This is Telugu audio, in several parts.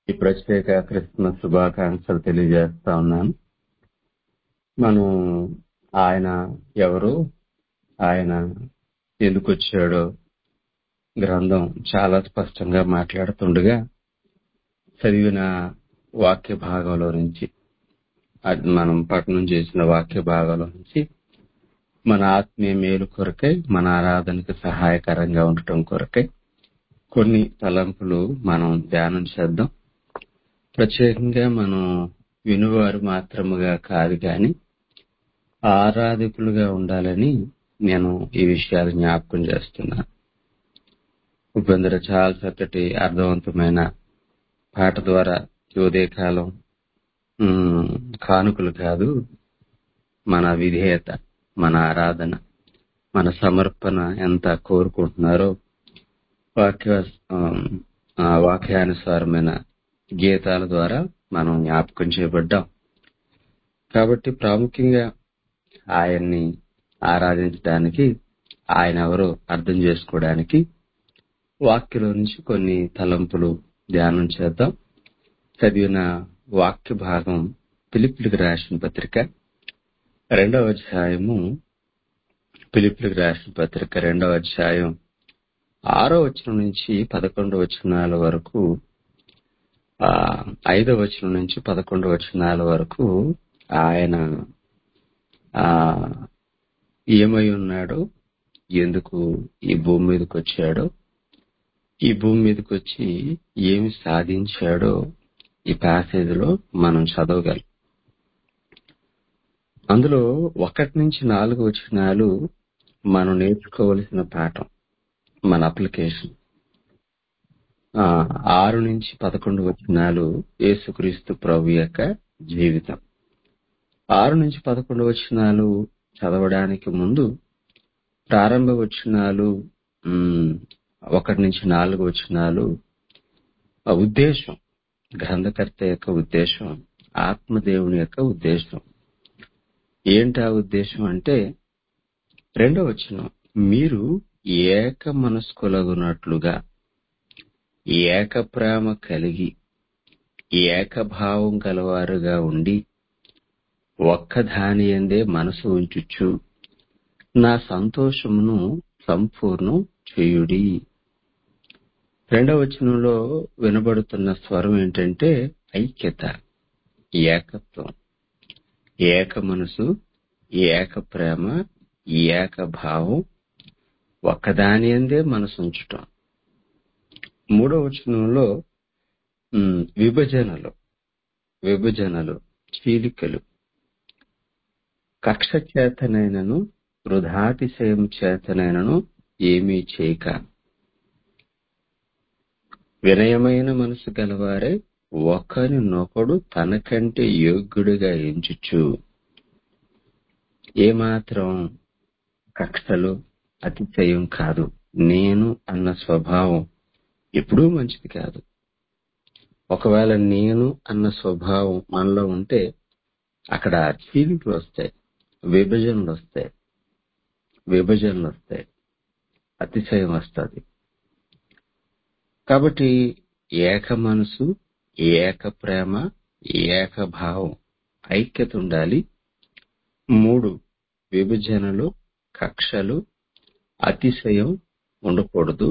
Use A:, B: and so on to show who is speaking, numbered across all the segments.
A: ఈ ప్రత్యేక క్రిస్మస్ శుభాకాంక్షలు తెలియజేస్తా ఉన్నాను మనం ఆయన ఎవరు ఆయన ఎందుకు వచ్చాడో గ్రంథం చాలా స్పష్టంగా మాట్లాడుతుండగా చదివిన వాక్య భాగంలో నుంచి అది మనం పఠనం చేసిన వాక్య భాగంలో నుంచి మన ఆత్మీయ మేలు కొరకై మన ఆరాధనకు సహాయకరంగా ఉండటం కొరకై కొన్ని తలంపులు మనం ధ్యానం చేద్దాం ప్రత్యేకంగా మనం వినువారు మాత్రముగా కాదు కానీ ఆరాధకులుగా ఉండాలని నేను ఈ విషయాలు జ్ఞాపకం చేస్తున్నాను ఉపేంద్ర చాలా చక్కటి అర్థవంతమైన పాట ద్వారా ఈ ఉదయకాలం ఉమ్, కానుకలు కాదు మన విధేయత మన ఆరాధన మన సమర్పణ ఎంత కోరుకుంటున్నారో వాక్య ఆమ్, ఆ వాక్యానుసారమైన గీతాల ద్వారా మనం జ్ఞాపకం చేయబడ్డాం కాబట్టి ప్రాముఖ్యంగా ఆయన్ని ఆరాధించడానికి ఆయన ఎవరో అర్థం చేసుకోవడానికి వాక్యలో నుంచి కొన్ని తలంపులు ధ్యానం చేద్దాం చదివిన వాక్య భాగం పిలిపిలికి రాసిన పత్రిక రెండవ అధ్యాయము పిలిపిలికి రాసిన పత్రిక రెండవ అధ్యాయం ఆరో వచనం నుంచి పదకొండు వచనాల వరకు ఆ ఐదవ వచనం నుంచి పదకొండు వచనాల వరకు ఆయన ఆ ఏమై ఉన్నాడో ఎందుకు ఈ భూమి మీదకి వచ్చాడో ఈ భూమి మీదకి వచ్చి ఏమి సాధించాడో ఈ ప్యాసేజ్ లో మనం చదవగలం అందులో ఒకటి నుంచి నాలుగు వచనాలు మనం నేర్చుకోవలసిన పాఠం మన అప్లికేషన్ ఆ, ఆరు నుంచి పదకొండు వచనాలు యేసుక్రీస్తు ప్రభు యొక్క జీవితం ఆరు నుంచి పదకొండు వచనాలు చదవడానికి ముందు ప్రారంభ వచనాలు ఉమ్, ఒకటి నుంచి నాలుగు వచనాలు ఆ ఉద్దేశం గ్రంథకర్త యొక్క ఉద్దేశం ఆత్మదేవుని యొక్క ఉద్దేశం ఏంటి ఆ ఉద్దేశం అంటే రెండో వచనం మీరు ఏక మనస్కులగునట్లుగా ఏక ప్రేమ కలిగి ఏకభావం గలవారుగా ఉండి ఒక్క దాని ఎందే మనసు ఉంచుచు నా సంతోషమును సంపూర్ణం చేయుడి రెండవ వచనంలో వినబడుతున్న స్వరం ఏంటంటే ఐక్యత ఏకత్వం ఏక మనసు ఏక ప్రేమ ఏక భావం ఒక్కదాని ఎందే మనసు ఉంచటం మూడవ వచనంలో ఉమ్, విభజనలు విభజనలు చీలికలు కక్ష చేతనైనను వృధాతిశయం చేతనైనను ఏమీ చేయక వినయమైన మనసు గలవారే ఒకరినొకడు తనకంటే యోగ్యుడిగా ఎంచుచు ఏమాత్రం కక్షలు అతిశయం కాదు నేను అన్న స్వభావం ఎప్పుడూ మంచిది కాదు ఒకవేళ నేను అన్న స్వభావం మనలో ఉంటే అక్కడ చీలికలు వస్తాయి విభజనలు వస్తాయి విభజనలు వస్తాయి అతిశయం వస్తుంది కాబట్టి ఏక మనసు ఏక ప్రేమ ఏక భావం ఐక్యత ఉండాలి మూడు విభజనలు కక్షలు అతిశయం ఉండకూడదు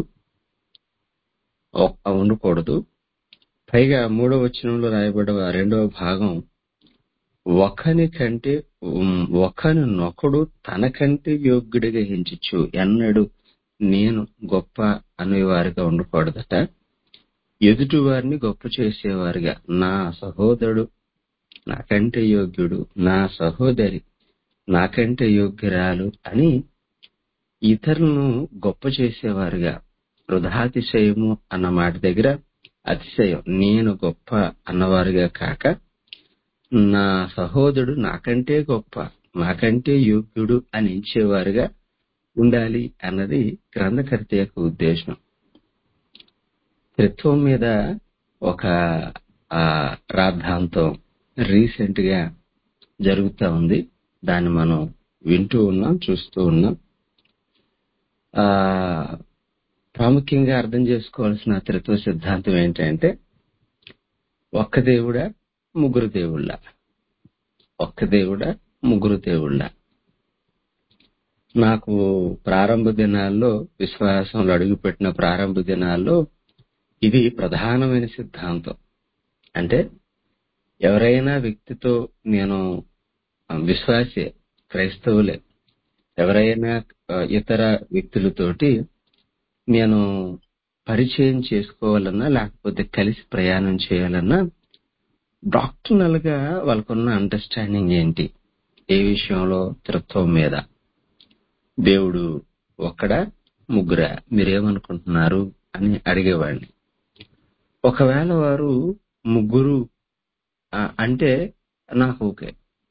A: ఒ- ఉండకూడదు పైగా మూడవ వచనంలో రాయబడ్డ రెండవ భాగం ఒకని కంటే ఉమ్, ఒకనినొకడు తనకంటే యోగ్యుడిగా ఎంచచ్చు ఎన్నడు నేను గొప్ప అనేవారిగా ఉండకూడదట ఎదుటి వారిని గొప్ప చేసేవారిగా నా సహోదరుడు నాకంటే యోగ్యుడు నా సహోదరి నాకంటే యోగ్యురాలు అని ఇతరులను గొప్ప చేసేవారుగా వృధాతిశయము అన్న మాట దగ్గర అతిశయం నేను గొప్ప అన్నవారుగా కాక నా సహోదరుడు నాకంటే గొప్ప నాకంటే యోగ్యుడు అని ఎంచేవారుగా ఉండాలి అన్నది గ్రంథకర్త యొక్క ఉద్దేశం త్రిత్వం మీద ఒక ఆ, రాద్ధాంతం రీసెంట్ గా జరుగుతా ఉంది దాన్ని మనం వింటూ ఉన్నాం చూస్తూ ఉన్నాం ఆ ప్రాముఖ్యంగా అర్థం చేసుకోవాల్సిన త్రిత్వ సిద్ధాంతం ఏంటంటే ఒక్క దేవుడా ముగ్గురు దేవుళ్ళ ఒక్క దేవుడా ముగ్గురు దేవుళ్ళ నాకు ప్రారంభ దినాల్లో విశ్వాసంలో అడుగుపెట్టిన ప్రారంభ దినాల్లో ఇది ప్రధానమైన సిద్ధాంతం అంటే ఎవరైనా వ్యక్తితో నేను ఆ, విశ్వాసే క్రైస్తవులే ఎవరైనా ఆ, ఇతర వ్యక్తులతోటి నేను పరిచయం చేసుకోవాలన్నా లేకపోతే కలిసి ప్రయాణం చేయాలన్నా డాక్టర్నల్ గా వాళ్ళకున్న అండర్స్టాండింగ్ ఏంటి ఏ విషయంలో త్రిత్వం మీద దేవుడు ఒక్కడా ముగ్గురా మీరేమనుకుంటున్నారు అని అడిగేవాడిని ఒకవేళ వారు ముగ్గురు ఆ, అంటే నాకు ఓకే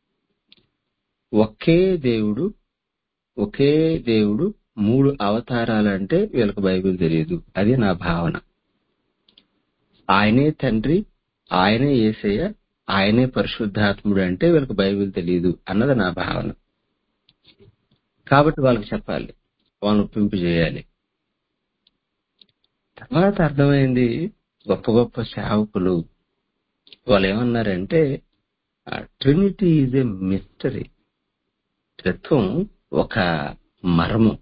A: ఒకే దేవుడు ఒకే దేవుడు మూడు అవతారాలు అంటే వీళ్ళకి బైబిల్ తెలియదు అది నా భావన ఆయనే తండ్రి ఆయనే ఏసయ్య ఆయనే పరిశుద్ధాత్ముడు అంటే వీళ్ళకి బైబిల్ తెలియదు అన్నది నా భావన కాబట్టి వాళ్ళకి చెప్పాలి వాళ్ళని ఒప్పింపు చేయాలి తర్వాత అర్థమైంది గొప్ప గొప్ప సేవకులు వాళ్ళు ఏమన్నారంటే ట్రినిటీ ఈజ్ ఏ మిస్టరీ త్రిత్వం ఒక మర్మం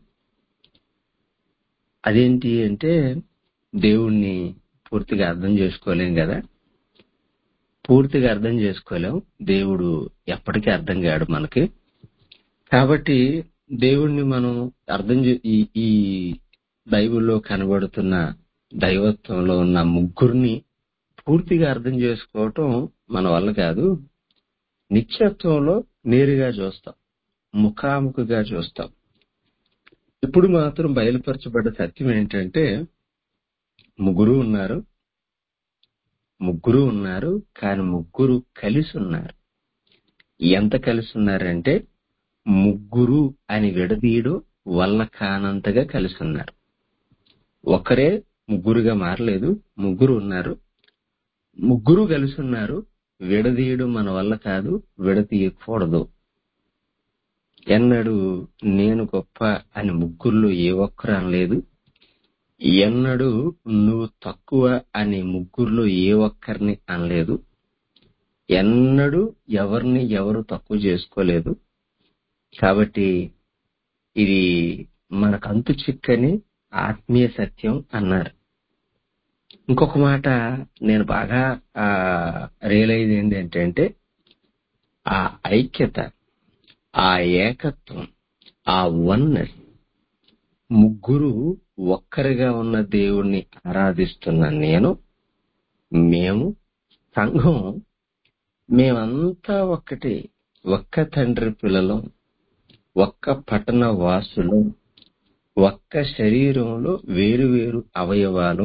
A: అదేంటి అంటే దేవుణ్ణి పూర్తిగా అర్థం చేసుకోలేం కదా పూర్తిగా అర్థం చేసుకోలేం దేవుడు ఎప్పటికీ అర్థం కాడు మనకి కాబట్టి దేవుణ్ణి మనం అర్థం చే- ఈ ఈ బైబిల్లో కనబడుతున్న దైవత్వంలో ఉన్న ముగ్గురిని పూర్తిగా అర్థం చేసుకోవటం మన వల్ల కాదు నిత్యత్వంలో నేరుగా చూస్తాం ముఖాముఖిగా చూస్తాం ఇప్పుడు మాత్రం బయలుపరచబడ్డ సత్యం ఏంటంటే ముగ్గురు ఉన్నారు ముగ్గురు ఉన్నారు కానీ ముగ్గురు కలిసి ఉన్నారు ఎంత కలిసి ఉన్నారంటే ముగ్గురు అని విడదీయడం వల్ల కానంతగా కలిసి ఉన్నారు ఒకరే ముగ్గురుగా మారలేదు ముగ్గురు ఉన్నారు ముగ్గురు కలిసి ఉన్నారు విడదీయడం మన వల్ల కాదు విడదీయకూడదు ఎన్నడూ నేను గొప్ప అని ముగ్గురులో ఏ ఒక్కరు అనలేదు ఎన్నడూ నువ్వు తక్కువ అని ముగ్గురులో ఏ ఒక్కరిని అనలేదు ఎన్నడూ ఎవరిని ఎవరు తక్కువ చేసుకోలేదు కాబట్టి ఇది మనకంతు చిక్కని ఆత్మీయ సత్యం అన్నారు ఇంకొక మాట నేను బాగా రియలైజ్ ఏంటి ఏంటంటే ఆ ఐక్యత ఆ ఏకత్వం ఆ వన్నెస్ ముగ్గురు ఒక్కరిగా ఉన్న దేవుణ్ణి ఆరాధిస్తున్న నేను మేము సంఘం మేమంతా ఒక్కటి ఒక్క తండ్రి పిల్లలం ఒక్క పట్టణ వాసులు ఒక్క శరీరంలో వేరు వేరు అవయవాలు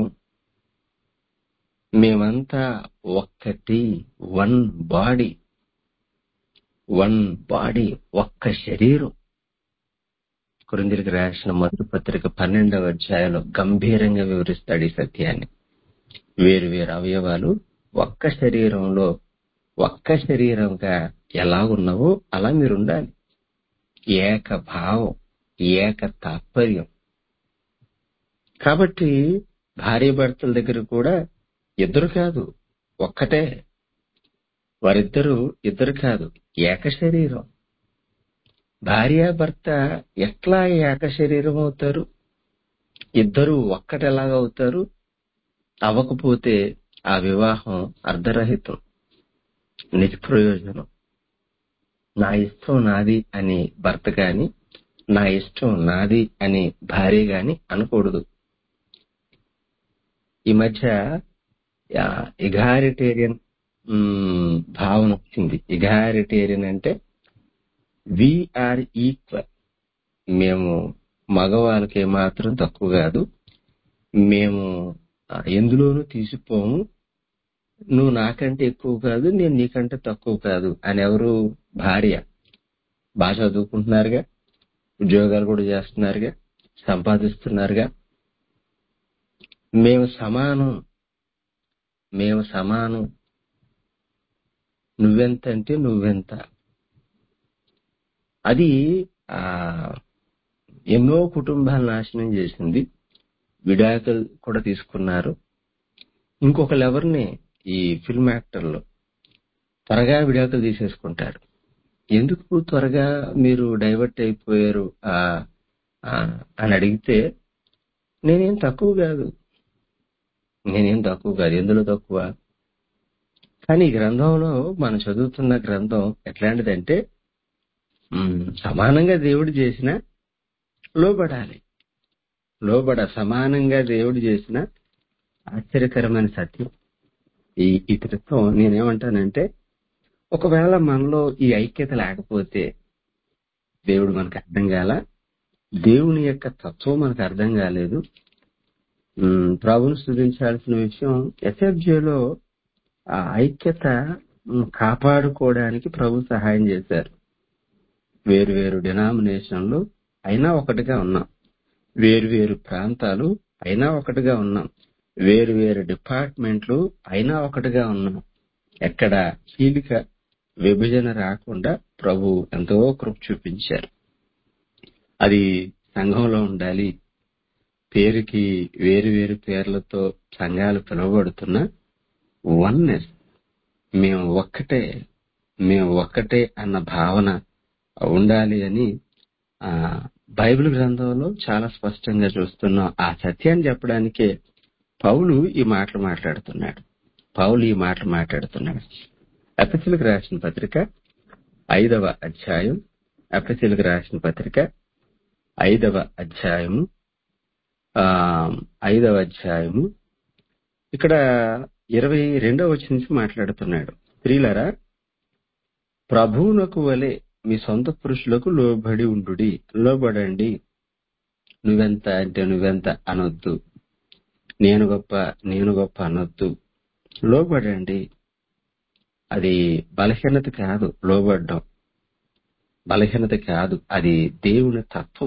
A: మేమంతా ఒక్కటి వన్ బాడీ వన్ బాడీ ఒక్క శరీరం కొరిందరికి రాసిన మొదటి పత్రిక పన్నెండవ అధ్యాయంలో గంభీరంగా వివరిస్తాడు ఈ సత్యాన్ని వేరు వేరు అవయవాలు ఒక్క శరీరంలో ఒక్క శరీరంగా ఎలా ఉన్నావో అలా మీరు ఉండాలి ఏక భావం ఏక తాత్పర్యం కాబట్టి భార్య భర్తల దగ్గర కూడా ఇద్దరు కాదు ఒక్కటే వారిద్దరూ ఇద్దరు కాదు ఏక శరీరం భార్య భర్త ఎట్లా ఏక శరీరం అవుతారు ఇద్దరు ఒక్కటి ఎలాగవుతారు అవ్వకపోతే ఆ వివాహం అర్ధరహితం నిష్ప్రయోజనం నా ఇష్టం నాది అని భర్త గాని నా ఇష్టం నాది అని భార్య గాని అనకూడదు ఈ మధ్య ఇగారిటేరియన్ భావన వచ్చింది ఇగారిటేరియన్ అంటే విఆర్ ఈక్వల్ మేము మగవాళ్ళకి మాత్రం తక్కువ కాదు మేము ఆ, ఎందులోనూ తీసిపోము నువ్వు నాకంటే ఎక్కువ కాదు నేను నీకంటే తక్కువ కాదు అని ఎవరు భార్య బాగా చదువుకుంటున్నారుగా ఉద్యోగాలు కూడా చేస్తున్నారుగా సంపాదిస్తున్నారుగా మేము సమానం మేము సమానం నువ్వెంత అంటే నువ్వెంత అది ఆ ఎన్నో కుటుంబాలు నాశనం చేసింది విడాకులు కూడా తీసుకున్నారు ఇంకొకరు ఎవరిని ఈ ఫిల్మ్ యాక్టర్లు త్వరగా విడాకులు తీసేసుకుంటారు ఎందుకు త్వరగా మీరు డైవర్ట్ అయిపోయారు ఆ, ఆ, అని అడిగితే నేనేం తక్కువ కాదు నేనేం తక్కువ కాదు ఎందులో తక్కువ కానీ ఈ గ్రంథంలో మనం చదువుతున్న గ్రంథం ఎట్లాంటిదంటే ఉమ్, సమానంగా దేవుడు చేసిన లోబడాలి లోబడ సమానంగా దేవుడు చేసిన ఆశ్చర్యకరమైన సత్యం ఈ ఈ త్రిత్వం నేనేమంటానంటే ఒకవేళ మనలో ఈ ఐక్యత లేకపోతే దేవుడు మనకు అర్థం కాల దేవుని యొక్క తత్వం మనకు అర్థం కాలేదు ఉమ్, ప్రభుని స్థుతించాల్సిన విషయం ఎస్ఎఫ్జేలో ఆ ఐక్యత ఉమ్, కాపాడుకోవడానికి ప్రభు సహాయం చేశారు వేరు వేరు డినామినేషన్లు అయినా ఒకటిగా ఉన్నాం వేరు వేరు ప్రాంతాలు అయినా ఒకటిగా ఉన్నాం వేరు వేరు డిపార్ట్మెంట్లు అయినా ఒకటిగా ఉన్నాం ఎక్కడ చీలిక విభజన రాకుండా ప్రభు ఎంతో కృప చూపించారు అది సంఘంలో ఉండాలి పేరుకి వేరు వేరు పేర్లతో సంఘాలు పిలువబడుతున్న వన్నెస్ మేము ఒక్కటే మేము ఒక్కటే అన్న భావన ఉండాలి అని ఆ బైబిల్ గ్రంథంలో చాలా స్పష్టంగా చూస్తున్నాం ఆ సత్యాన్ని చెప్పడానికే పౌలు ఈ మాటలు మాట్లాడుతున్నాడు పౌలు ఈ మాటలు మాట్లాడుతున్నాడు ఎపిసిలకు రాసిన పత్రిక ఐదవ అధ్యాయం ఎపిసిలకు రాసిన పత్రిక ఐదవ అధ్యాయము ఆ ఐదవ అధ్యాయము ఇక్కడ ఇరవై రెండవ వచ్చి నుంచి మాట్లాడుతున్నాడు స్త్రీలరా ప్రభువునకు వలె మీ సొంత పురుషులకు లోబడి ఉండుడి లోబడండి నువ్వెంత అంటే నువ్వెంత అనొద్దు నేను గొప్ప నేను గొప్ప అనొద్దు లోబడండి అది బలహీనత కాదు లోబడ్డం బలహీనత కాదు అది దేవుని తత్వం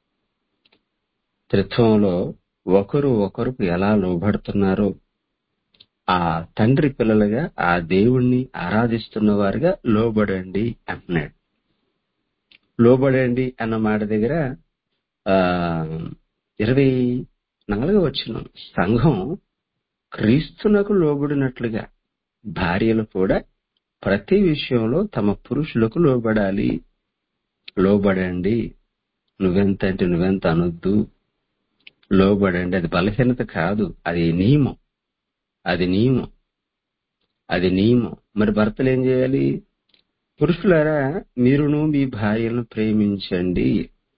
A: త్రిత్వంలో ఒకరు ఒకరికి ఎలా లోబడుతున్నారో ఆ తండ్రి పిల్లలుగా ఆ దేవుణ్ణి ఆరాధిస్తున్న వారుగా లోబడండి అంటున్నాడు లోబడండి అన్న మాట దగ్గర ఆ ఇరవై నాలుగో వచ్చిన సంఘం క్రీస్తునకు లోబడినట్లుగా భార్యలు కూడా ప్రతి విషయంలో తమ పురుషులకు లోబడాలి లోబడండి నువ్వెంత అంటే నువ్వెంత అనొద్దు లోబడండి అది బలహీనత కాదు అది నియమం అది నియమం అది నియమం మరి భర్తలు ఏం చేయాలి పురుషులారా మీరును మీ భార్యలను ప్రేమించండి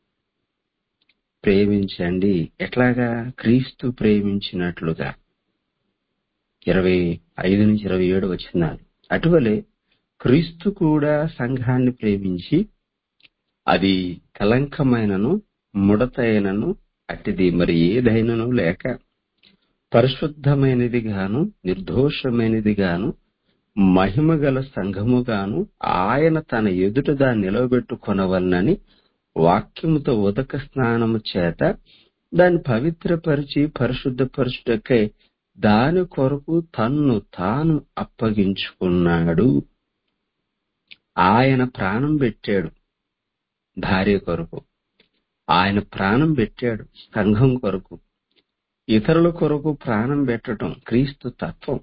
A: ప్రేమించండి ఎట్లాగా క్రీస్తు ప్రేమించినట్లుగా ఇరవై ఐదు నుంచి ఇరవై ఏడు వచ్చినారు అటువలే క్రీస్తు కూడా సంఘాన్ని ప్రేమించి అది కలంకమైనను ముడతైనను అట్టిది మరి ఏదైనను లేక పరిశుద్ధమైనది గాను నిర్దోషమైనది గాను మహిమగల సంఘము గాను ఆయన తన ఎదుట దాన్ని నిలవబెట్టుకొనవలనని వాక్యముతో ఉదక స్నానము చేత దాన్ని పవిత్రపరిచి పరిశుద్ధపరచుటకై దాని కొరకు తన్ను తాను అప్పగించుకున్నాడు ఆయన ప్రాణం పెట్టాడు భార్య కొరకు ఆయన ప్రాణం పెట్టాడు సంఘం కొరకు ఇతరుల కొరకు ప్రాణం పెట్టడం క్రీస్తు తత్వం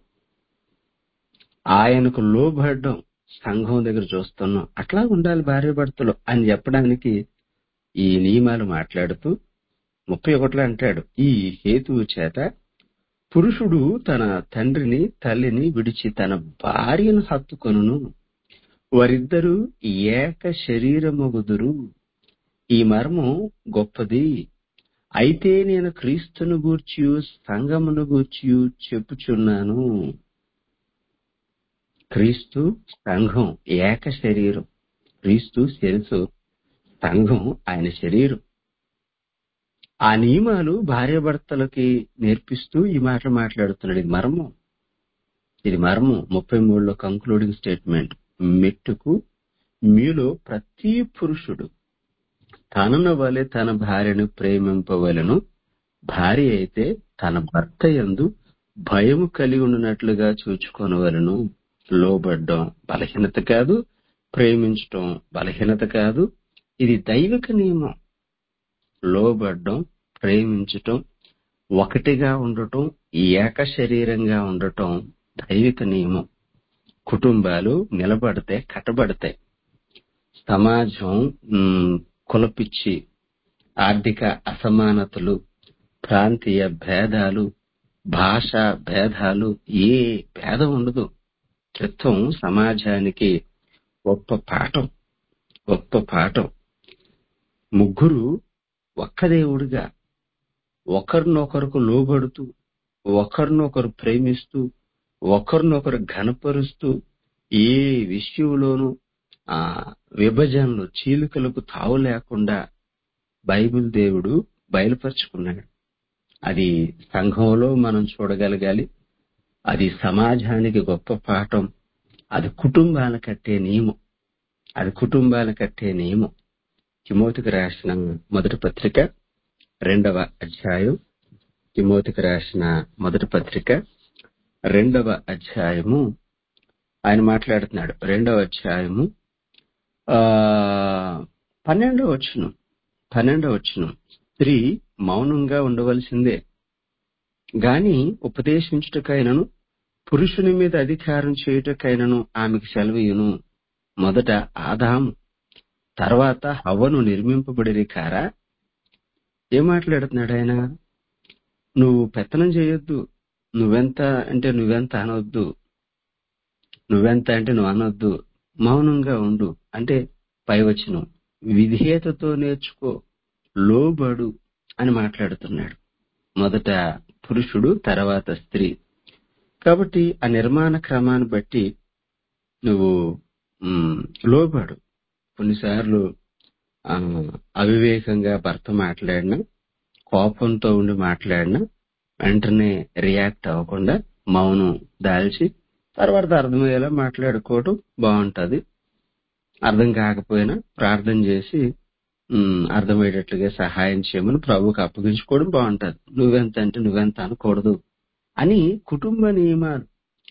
A: ఆయనకు లోబడడం సంఘం దగ్గర చూస్తున్నాం అట్లా ఉండాలి భార్య భర్తలు అని చెప్పడానికి ఈ నియమాలు మాట్లాడుతూ ముప్పై ఒకటిలో అంటాడు ఈ హేతువు చేత పురుషుడు తన తండ్రిని తల్లిని విడిచి తన భార్యను హత్తుకొనును వారిద్దరూ ఏక శరీరమగుదురు ఈ మర్మం గొప్పది అయితే నేను క్రీస్తును గూర్చియు సంఘమును గూర్చియు చెప్పుచున్నాను క్రీస్తు సంఘం ఏక శరీరం క్రీస్తు శిరసు సంఘం ఆయన శరీరం ఆ నియమాలు భార్యాభర్తలకి నేర్పిస్తూ ఈ మాట మాట్లాడుతున్నాడు ఇది మర్మం ఇది మర్మం ముప్పై మూడులో కంక్లూడింగ్ స్టేట్మెంట్ మెట్టుకు మీలో ప్రతి పురుషుడు తనను వలె తన భార్యను ప్రేమింపవలను భార్య అయితే తన భర్త యందు భయము కలిగి ఉన్నట్లుగా చూచుకొనవలను లోబడ్డం బలహీనత కాదు ప్రేమించటం బలహీనత కాదు ఇది దైవిక నియమం లోబడ్డం ప్రేమించటం ఒకటిగా ఉండటం ఏక శరీరంగా ఉండటం దైవిక నియమం కుటుంబాలు నిలబడతాయి కట్టబడతాయి సమాజం ఉమ్, కులపిచ్చి ఆర్థిక అసమానతలు ప్రాంతీయ భేదాలు భాషా భేదాలు ఏ భేదం ఉండదు క్రితం సమాజానికి గొప్ప పాఠం గొప్ప పాఠం ముగ్గురు ఒక్క దేవుడిగా ఒకరినొకరికి లోబడుతూ ఒకరినొకరు ప్రేమిస్తూ ఒకరినొకరు ఘనపరుస్తూ ఏ విషయంలోనూ ఆ విభజనలు చీలికలకు తావు లేకుండా బైబిల్ దేవుడు బయలుపరుచుకున్నాడు అది సంఘంలో మనం చూడగలగాలి అది సమాజానికి గొప్ప పాఠం అది కుటుంబాల కట్టే నియమం అది కుటుంబాల కట్టే నియమం తిమోతికి రాసిన మొదటి పత్రిక రెండవ అధ్యాయం తిమోతికి రాసిన మొదటి పత్రిక రెండవ అధ్యాయము ఆయన మాట్లాడుతున్నాడు రెండవ అధ్యాయము ఆ పన్నెండవ వచ్చును పన్నెండవ వచ్చును స్త్రీ మౌనంగా ఉండవలసిందే గాని ఉపదేశించుటకైనను పురుషుని మీద అధికారం చేయుటకైనను ఆమెకు సెలవీయును మొదట ఆదాము తర్వాత హవ్వను నిర్మింపబడిరి కారా ఏం మాట్లాడుతున్నాడు ఆయన నువ్వు పెత్తనం చేయొద్దు నువ్వెంత అంటే నువ్వెంత అనొద్దు నువ్వెంత అంటే నువ్వు అనొద్దు మౌనంగా ఉండు అంటే పైవచనం విధేయతతో నేర్చుకో లోబడు అని మాట్లాడుతున్నాడు మొదట పురుషుడు తర్వాత స్త్రీ కాబట్టి ఆ నిర్మాణ క్రమాన్ని బట్టి నువ్వు మ్, లోబడు కొన్నిసార్లు ఆ, అవివేకంగా భర్త మాట్లాడినా కోపంతో ఉండి మాట్లాడినా వెంటనే రియాక్ట్ అవ్వకుండా మౌనం దాల్చి తర్వాత అర్థమయ్యేలా మాట్లాడుకోవడం బాగుంటది అర్థం కాకపోయినా ప్రార్థన చేసి ఉమ్, అర్థమయ్యేటట్లుగా సహాయం చేయమని ప్రభువుకి అప్పగించుకోవడం బాగుంటది నువ్వెంత అంటే నువ్వెంత అనకూడదు అని కుటుంబ నియమాలు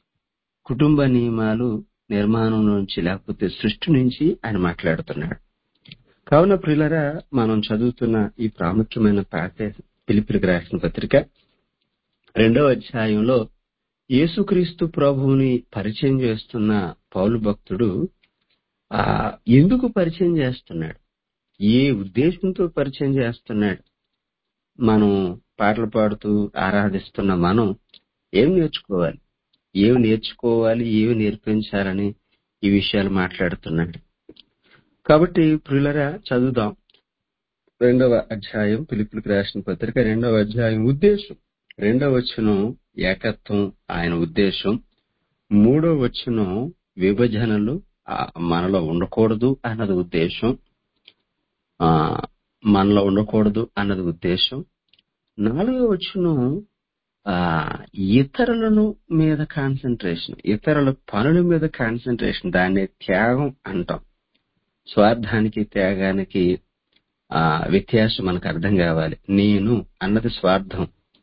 A: కుటుంబ నియమాలు నిర్మాణం నుంచి లేకపోతే సృష్టి నుంచి ఆయన మాట్లాడుతున్నాడు కావున ప్రియులరా మనం చదువుతున్న ఈ ప్రాముఖ్యమైన ప్యాసేజ్ పిలిపిలికి రాసిన పత్రిక రెండవ అధ్యాయంలో యేసుక్రీస్తు ప్రభువుని పరిచయం చేస్తున్న పౌలు భక్తుడు ఆ ఎందుకు పరిచయం చేస్తున్నాడు ఏ ఉద్దేశంతో పరిచయం చేస్తున్నాడు మనం పాటలు పాడుతూ ఆరాధిస్తున్న మనం ఏం నేర్చుకోవాలి ఏమి నేర్చుకోవాలి ఏమి నేర్పించాలని ఈ విషయాలు మాట్లాడుతున్నాడు కాబట్టి ప్రియులరా చదువుదాం రెండవ అధ్యాయం పిలుపులకు రాసిన పత్రిక రెండవ అధ్యాయం ఉద్దేశం రెండవ వచనం ఏకత్వం ఆయన ఉద్దేశం మూడో వచనం విభజనలు ఆ, మనలో ఉండకూడదు అన్నది ఉద్దేశం ఆ మనలో ఉండకూడదు అన్నది ఉద్దేశం నాలుగో వచనం ఆ ఇతరులను మీద కాన్సన్ట్రేషన్ ఇతరుల పనుల మీద కాన్సన్ట్రేషన్ దాన్ని త్యాగం అంటాం స్వార్థానికి త్యాగానికి ఆ వ్యత్యాసం మనకు అర్థం కావాలి నేను అన్నది స్వార్థం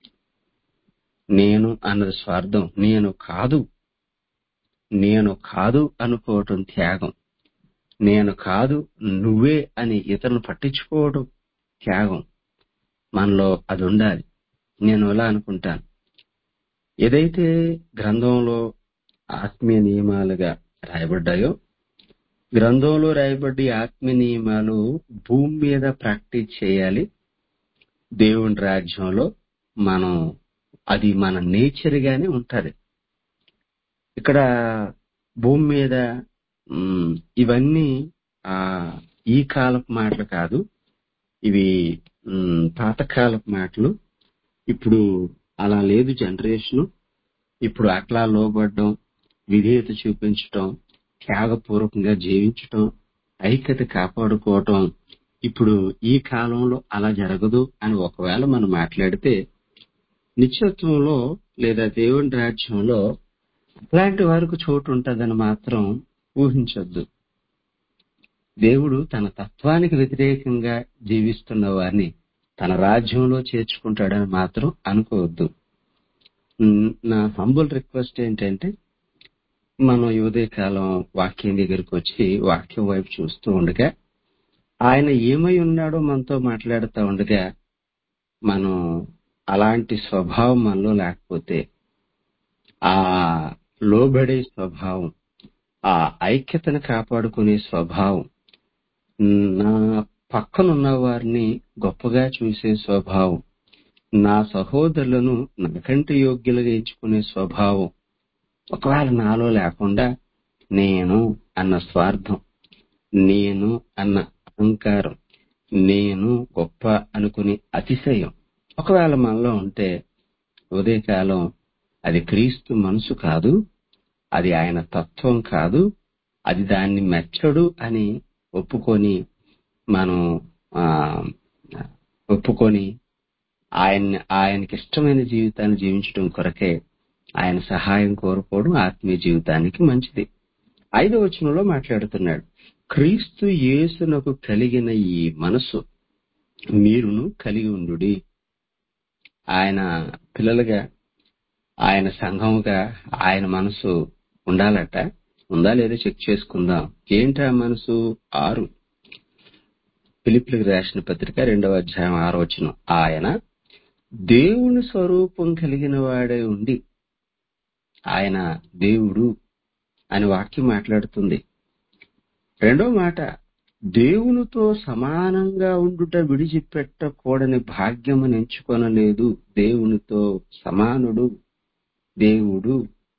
A: నేను అన్నది స్వార్థం నేను కాదు నేను కాదు అనుకోవటం త్యాగం నేను కాదు నువ్వే అని ఇతరులను పట్టించుకోవడం త్యాగం మనలో అది ఉండాలి నేను ఇలా అనుకుంటాను ఏదైతే గ్రంథంలో ఆత్మీయ నియమాలుగా రాయబడ్డాయో గ్రంథంలో రాయబడ్డ ఈ ఆత్మీయ నియమాలు భూమి మీద ప్రాక్టీస్ చేయాలి దేవుని రాజ్యంలో మనం అది మన నేచర్ గానే ఉంటది ఇక్కడ భూమి మీద మ్, ఇవన్నీ ఆ ఈ కాలపు మాటలు కాదు ఇవి మ్, పాతకాలపు మాటలు ఇప్పుడు అలా లేదు జనరేషన్ ఇప్పుడు అట్లా లోబడడం విధేయత చూపించటం త్యాగపూర్వకంగా జీవించటం ఐక్యత కాపాడుకోవటం ఇప్పుడు ఈ కాలంలో అలా జరగదు అని ఒకవేళ మనం మాట్లాడితే నిత్యత్వంలో లేదా దేవుని రాజ్యంలో అలాంటి వారికి చోటు ఉంటుందని మాత్రం ఊహించొద్దు దేవుడు తన తత్వానికి వ్యతిరేకంగా జీవిస్తున్న వారిని తన రాజ్యంలో చేర్చుకుంటాడని మాత్రం అనుకోవద్దు ఉమ్, నా హంబుల్ రిక్వెస్ట్ ఏంటంటే మనం ఈ ఉదయకాలం వాక్యం దగ్గరికి వచ్చి వాక్యం వైపు చూస్తూ ఉండగా ఆయన ఏమై ఉన్నాడో మనతో మాట్లాడుతూ ఉండగా మనం అలాంటి స్వభావం మనలో లేకపోతే ఆ లోబడే స్వభావం ఆ ఐక్యతను కాపాడుకునే స్వభావం నా పక్కనున్న వారిని గొప్పగా చూసే స్వభావం నా సహోదరులను నాకంటే యోగ్యులుగా ఎంచుకునే స్వభావం ఒకవేళ నాలో లేకుండా నేను అన్న స్వార్థం నేను అన్న అహంకారం నేను గొప్ప అనుకునే అతిశయం ఒకవేళ మనలో ఉంటే ఉదయకాలం అది క్రీస్తు మనసు కాదు అది ఆయన తత్వం కాదు అది దాన్ని మెచ్చడు అని ఒప్పుకొని మనం ఆ, ఒప్పుకొని ఆయన ఆయనకి ఇష్టమైన జీవితాన్ని జీవించడం కొరకే ఆయన సహాయం కోరుకోవడం ఆత్మీయ జీవితానికి మంచిది ఐదో వచనంలో మాట్లాడుతున్నాడు క్రీస్తు యేసునకు కలిగిన ఈ మనసు మీరును కలిగి ఉండుడి ఆయన పిల్లలుగా ఆయన సంఘముగా ఆయన మనసు ఉండాలట ఉందా లేదా చెక్ చేసుకుందాం ఏంటి ఆ మనసు ఆరు పిలిపిలికి రాసిన పత్రిక రెండవ అధ్యాయం ఆరో వచనం ఆయన దేవుని స్వరూపం కలిగిన వాడై ఉండి ఆయన దేవుడు అని వాక్యం మాట్లాడుతుంది రెండో మాట దేవునితో సమానంగా ఉండుట విడిచిపెట్టకూడని భాగ్యమును ఎంచుకొనలేదు దేవునితో సమానుడు దేవుడు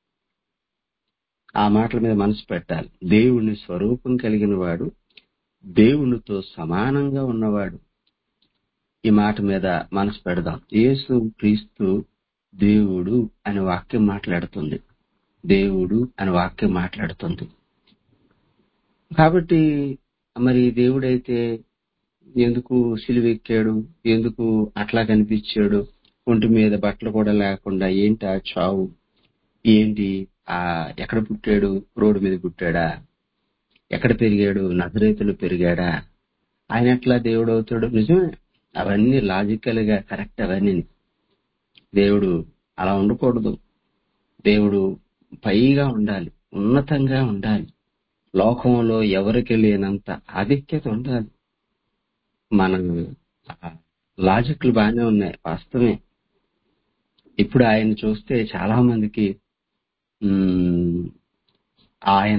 A: ఆ మాటల మీద మనసు పెట్టాలి దేవుని స్వరూపం కలిగిన వాడు దేవునితో సమానంగా ఉన్నవాడు ఈ మాట మీద మనసు పెడదాం యేసు క్రీస్తు దేవుడు అని వాక్యం మాట్లాడుతుంది దేవుడు అని వాక్యం మాట్లాడుతుంది కాబట్టి మరి దేవుడైతే ఎందుకు సిలువెక్కాడు ఎందుకు అట్లా కనిపించాడు ఒంటి మీద బట్టలు కూడా లేకుండా ఏంటి ఆ చావు ఏంటి ఆ ఎక్కడ పుట్టాడు రోడ్డు మీద పుట్టాడా ఎక్కడ పెరిగాడు నజరేతులు పెరిగాడా ఆయన ఎట్లా దేవుడు అవుతాడు నిజమే అవన్నీ లాజికల్ గా కరెక్ట్ అవన్నీ దేవుడు అలా ఉండకూడదు దేవుడు పైగా ఉండాలి ఉన్నతంగా ఉండాలి లోకంలో ఎవరికి లేనంత ఆధిక్యత ఉండాలి మన లాజిక్లు బాగానే ఉన్నాయి వాస్తవమే ఇప్పుడు ఆయన చూస్తే చాలా మందికి ఉమ్, ఆయన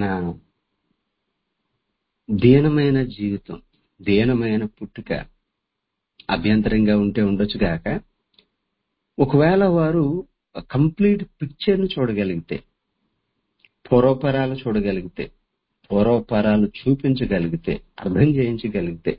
A: దీనమైన జీవితం దీనమైన పుట్టుక అభ్యంతరంగా ఉంటే ఉండొచ్చు గాక ఒకవేళ వారు కంప్లీట్ పిక్చర్ ను చూడగలిగితే పూర్వపరాలు చూడగలిగితే పూర్వపరాలు చూపించగలిగితే అర్థం చేయించగలిగితే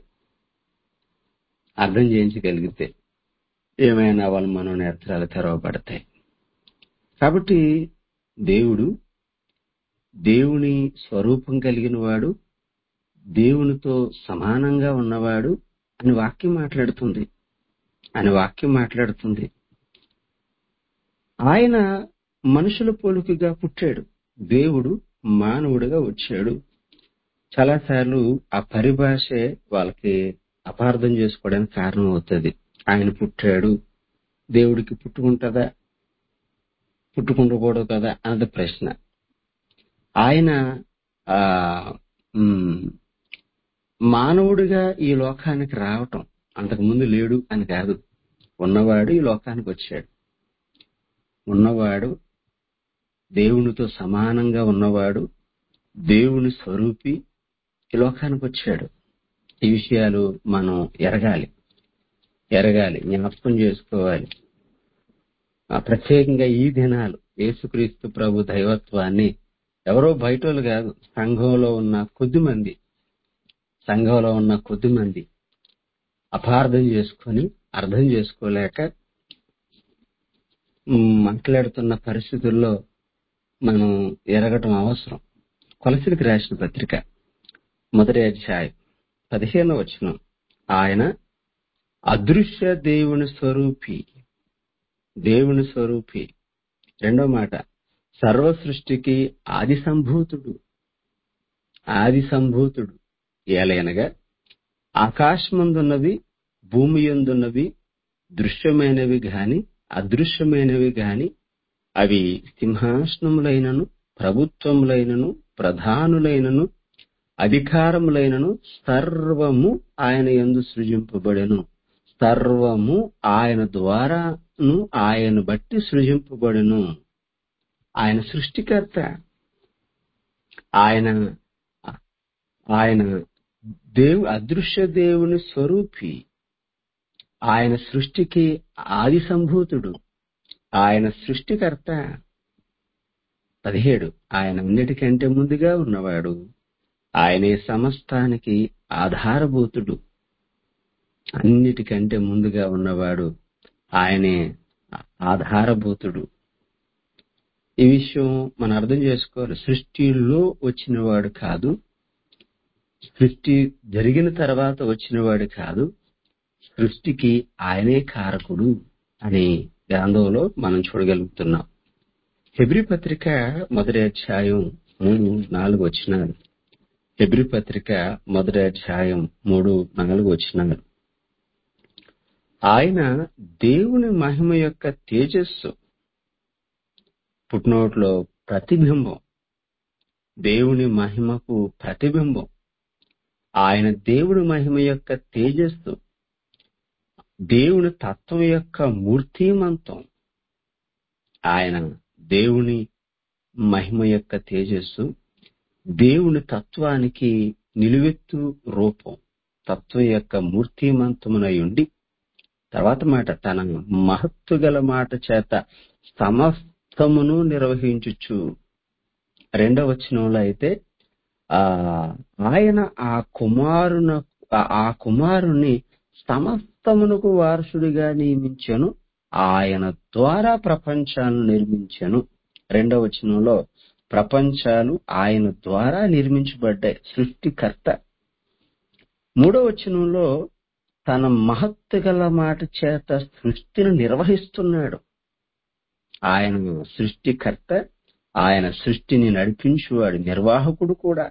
A: అర్థం చేయించగలిగితే ఏమైనా వాళ్ళ మనోనేత్రాలు తెరవబడతాయి కాబట్టి దేవుడు దేవుని స్వరూపం కలిగిన వాడు దేవునితో సమానంగా ఉన్నవాడు అని వాక్యం మాట్లాడుతుంది అని వాక్యం మాట్లాడుతుంది ఆయన మనుషుల పోలికగా పుట్టాడు దేవుడు మానవుడిగా వచ్చాడు చాలాసార్లు ఆ పరిభాషే వాళ్ళకి అపార్థం చేసుకోవడానికి కారణం అవుతుంది ఆయన పుట్టాడు దేవుడికి పుట్టుకుంటుందా పుట్టుకుండకూడదు కదా అన్నది ప్రశ్న ఆయన ఆ ఉమ్, మానవుడిగా ఈ లోకానికి రావటం అంతకుముందు లేడు అని కాదు ఉన్నవాడు ఈ లోకానికి వచ్చాడు ఉన్నవాడు దేవునితో సమానంగా ఉన్నవాడు దేవుని స్వరూపి ఈ లోకానికి వచ్చాడు ఈ విషయాలు మనం ఎరగాలి ఎరగాలి జ్ఞాపకం చేసుకోవాలి ఆ ప్రత్యేకంగా ఈ దినాలు యేసుక్రీస్తు ప్రభు దైవత్వాన్ని ఎవరో బయటోళ్ళు కాదు సంఘంలో ఉన్న కొద్ది మంది సంఘంలో ఉన్న కొద్ది మంది అపార్థం చేసుకొని అర్థం చేసుకోలేక మ్, మాట్లాడుతున్న పరిస్థితుల్లో మనం ఎరగటం అవసరం కొలసిలికి రాసిన పత్రిక మొదటి అధ్యాయం పదిహేను వచనం ఆయన అదృశ్య దేవుని స్వరూపి దేవుని స్వరూపి రెండో మాట సర్వ సృష్టికి ఆది సంభూతుడు ఆది సంభూతుడు ఏలయనగా ఆకాశమందున్నవి భూమి యందున్నవి దృశ్యమైనవి గాని అదృశ్యమైనవి గాని అవి సింహాసనములైనను ప్రభుత్వములైనను ప్రధానులైనను అధికారములైనను సర్వము ఆయన యందు సృజింపబడెను సర్వము ఆయన ద్వారాను ఆయన బట్టి సృజింపబడెను ఆయన సృష్టికర్త ఆయన ఆయన దేవు అదృశ్య దేవుని స్వరూపి ఆయన సృష్టికి ఆది సంభూతుడు ఆయన సృష్టికర్త పదిహేడు ఆయన అన్నిటికంటే ముందుగా ఉన్నవాడు ఆయనే సమస్తానికి ఆధారభూతుడు అన్నిటికంటే ముందుగా ఉన్నవాడు ఆయనే ఆధారభూతుడు ఈ విషయం మనం అర్థం చేసుకోవాలి సృష్టిలో వచ్చినవాడు కాదు సృష్టి జరిగిన తర్వాత వచ్చినవాడు కాదు సృష్టికి ఆయనే కారకుడు అని గ్రంథంలో మనం చూడగలుగుతున్నాం హెబ్రి పత్రిక మొదటి అధ్యాయం మూడు నాలుగు వచ్చినారు హెబ్రి పత్రిక మొదటి అధ్యాయం మూడు నాలుగు వచ్చినారు ఆయన దేవుని మహిమ యొక్క తేజస్సు పుట్నోట్లో ప్రతిబింబం దేవుని మహిమకు ప్రతిబింబం ఆయన దేవుడి మహిమ యొక్క తేజస్సు దేవుని తత్వం యొక్క మూర్తిమంతం ఆయన దేవుని మహిమ యొక్క తేజస్సు దేవుని తత్వానికి నిలువెత్తు రూపం తత్వం యొక్క మూర్తిమంతమునై ఉండి తర్వాత మాట తన మహత్తు గల మాట చేత సమస్తమును నిర్వహించుచు రెండవ వచనంలో అయితే ఆ ఆయన ఆ కుమారున ఆ కుమారుని సమస్తమునకు వారసుడిగా నియమించను ఆయన ద్వారా ప్రపంచాలను నిర్మించను రెండవ వచనంలో ప్రపంచాలు ఆయన ద్వారా నిర్మించబడ్డాయి సృష్టికర్త మూడవ వచనంలో తన మహత్తు గల మాట చేత సృష్టిని నిర్వహిస్తున్నాడు ఆయన సృష్టికర్త ఆయన సృష్టిని నడిపించువాడు నిర్వాహకుడు కూడా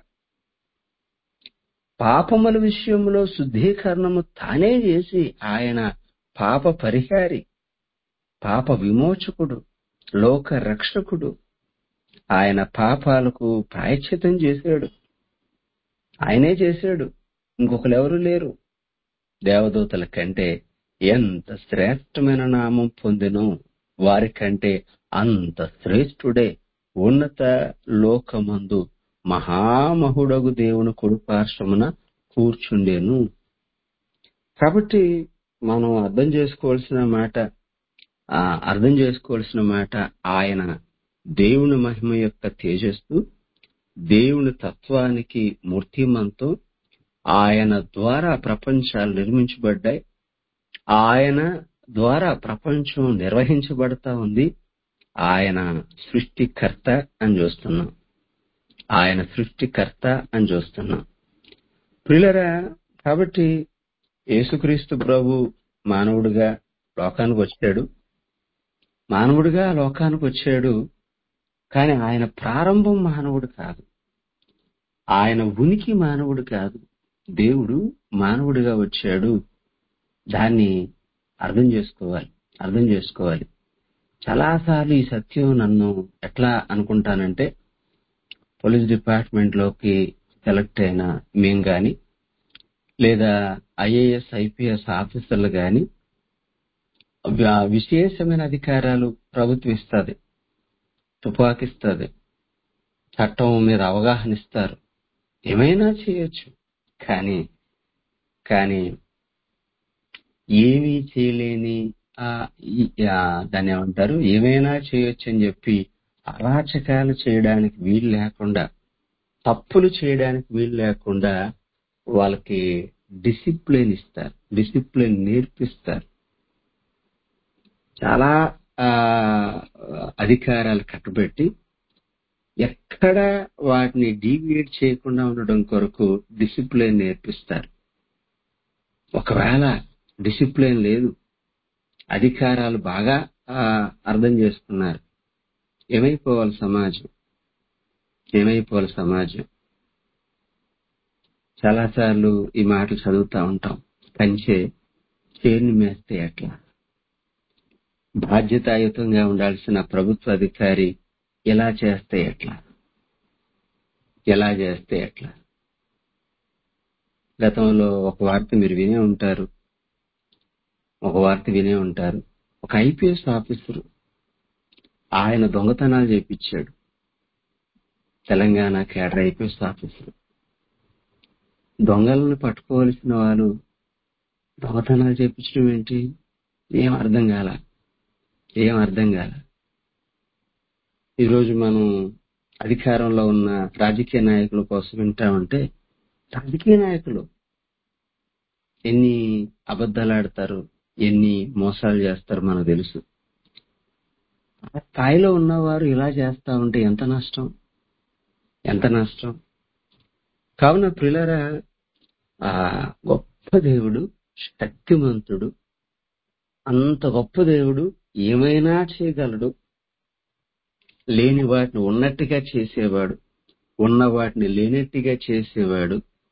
A: పాపముల విషయంలో శుద్ధీకరణము తానే చేసి ఆయన పాప పరిహారి పాప విమోచకుడు లోక రక్షకుడు ఆయన పాపాలకు ప్రాయశ్చితం చేశాడు ఆయనే చేశాడు ఇంకొకరు ఎవరు లేరు దేవదూతల కంటే ఎంత శ్రేష్టమైన నామం పొందినో వారి కంటే అంత శ్రేష్ఠుడే ఉన్నత లోకమందు మహామహుడగు దేవుని కుడిపార్శ్వమున కూర్చుండేను కాబట్టి మనం అర్థం చేసుకోవాల్సిన మాట ఆ అర్థం చేసుకోవాల్సిన మాట ఆయన దేవుని మహిమ యొక్క తేజస్సు దేవుని తత్వానికి మూర్తిమంతం ఆయన ద్వారా ప్రపంచాలు నిర్మించబడ్డాయి ఆయన ద్వారా ప్రపంచం నిర్వహించబడతా ఉంది ఆయన సృష్టికర్త అని చూస్తున్నాం ఆయన సృష్టికర్త అని చూస్తున్నాం ప్రియులరా కాబట్టి యేసుక్రీస్తు ప్రభు మానవుడిగా లోకానికి వచ్చాడు మానవుడిగా లోకానికి వచ్చాడు కానీ ఆయన ప్రారంభం మానవుడు కాదు ఆయన ఉనికి మానవుడు కాదు దేవుడు మానవుడిగా వచ్చాడు దాన్ని అర్థం చేసుకోవాలి అర్థం చేసుకోవాలి చాలాసార్లు ఈ సత్యం నన్ను ఎట్లా అనుకుంటానంటే పోలీస్ డిపార్ట్మెంట్ లోకి సెలెక్ట్ అయిన మేం గాని లేదా ఐఏఎస్ ఐపీఎస్ ఆఫీసర్లు గాని విశేషమైన అధికారాలు ప్రభుత్వం ఇస్తుంది తుపాకిస్తుంది చట్టం మీద అవగాహన ఇస్తారు ఏమైనా చేయొచ్చు కానీ కానీ ఏమీ చేయలేని దాన్ని ఏమంటారు ఏమైనా చేయొచ్చు అని చెప్పి అరాచకాలు చేయడానికి వీలు లేకుండా తప్పులు చేయడానికి వీలు లేకుండా వాళ్ళకి డిసిప్లిన్ ఇస్తారు డిసిప్లిన్ నేర్పిస్తారు చాలా అధికారాలు కట్టబెట్టి ఎక్కడ వాటిని డీవియేట్ చేయకుండా ఉండడం కొరకు డిసిప్లిన్ నేర్పిస్తారు ఒకవేళ డిసిప్లిన్ లేదు అధికారాలు బాగా అర్థం చేసుకున్నారు ఏమైపోవాలి సమాజం ఏమైపోవాలి సమాజం చాలాసార్లు ఈ మాటలు చదువుతా ఉంటాం కంచే చేరుని మేస్తే ఎట్లా బాధ్యతాయుతంగా ఉండాల్సిన ప్రభుత్వ అధికారి ఎలా చేస్తే ఎట్లా ఎలా చేస్తే ఎట్లా గతంలో ఒక వార్త మీరు వినే ఉంటారు ఒక వార్త వినే ఉంటారు ఒక ఐపీఎస్ ఆఫీసరు ఆయన దొంగతనాలు చేపించాడు తెలంగాణ కేడర్ ఐపీఎస్ ఆఫీసులు దొంగలను పట్టుకోవలసిన వాళ్ళు దొంగతనాలు చేపించడం ఏంటి ఏం అర్థం కాల ఏం అర్థం కాల ఈరోజు మనం అధికారంలో ఉన్న రాజకీయ నాయకుల కోసం వింటామంటే రాజకీయ నాయకులు ఎన్ని అబద్ధాలు ఆడతారు ఎన్ని మోసాలు చేస్తారు మనకు తెలుసు ఆ స్థాయిలో ఉన్నవారు ఇలా చేస్తా ఉంటే ఎంత నష్టం ఎంత నష్టం కావున ప్రిలరా ఆ గొప్ప దేవుడు శక్తిమంతుడు అంత గొప్ప దేవుడు ఏమైనా చేయగలడు లేని వాటిని ఉన్నట్టుగా చేసేవాడు ఉన్న వాటిని లేనట్టుగా చేసేవాడు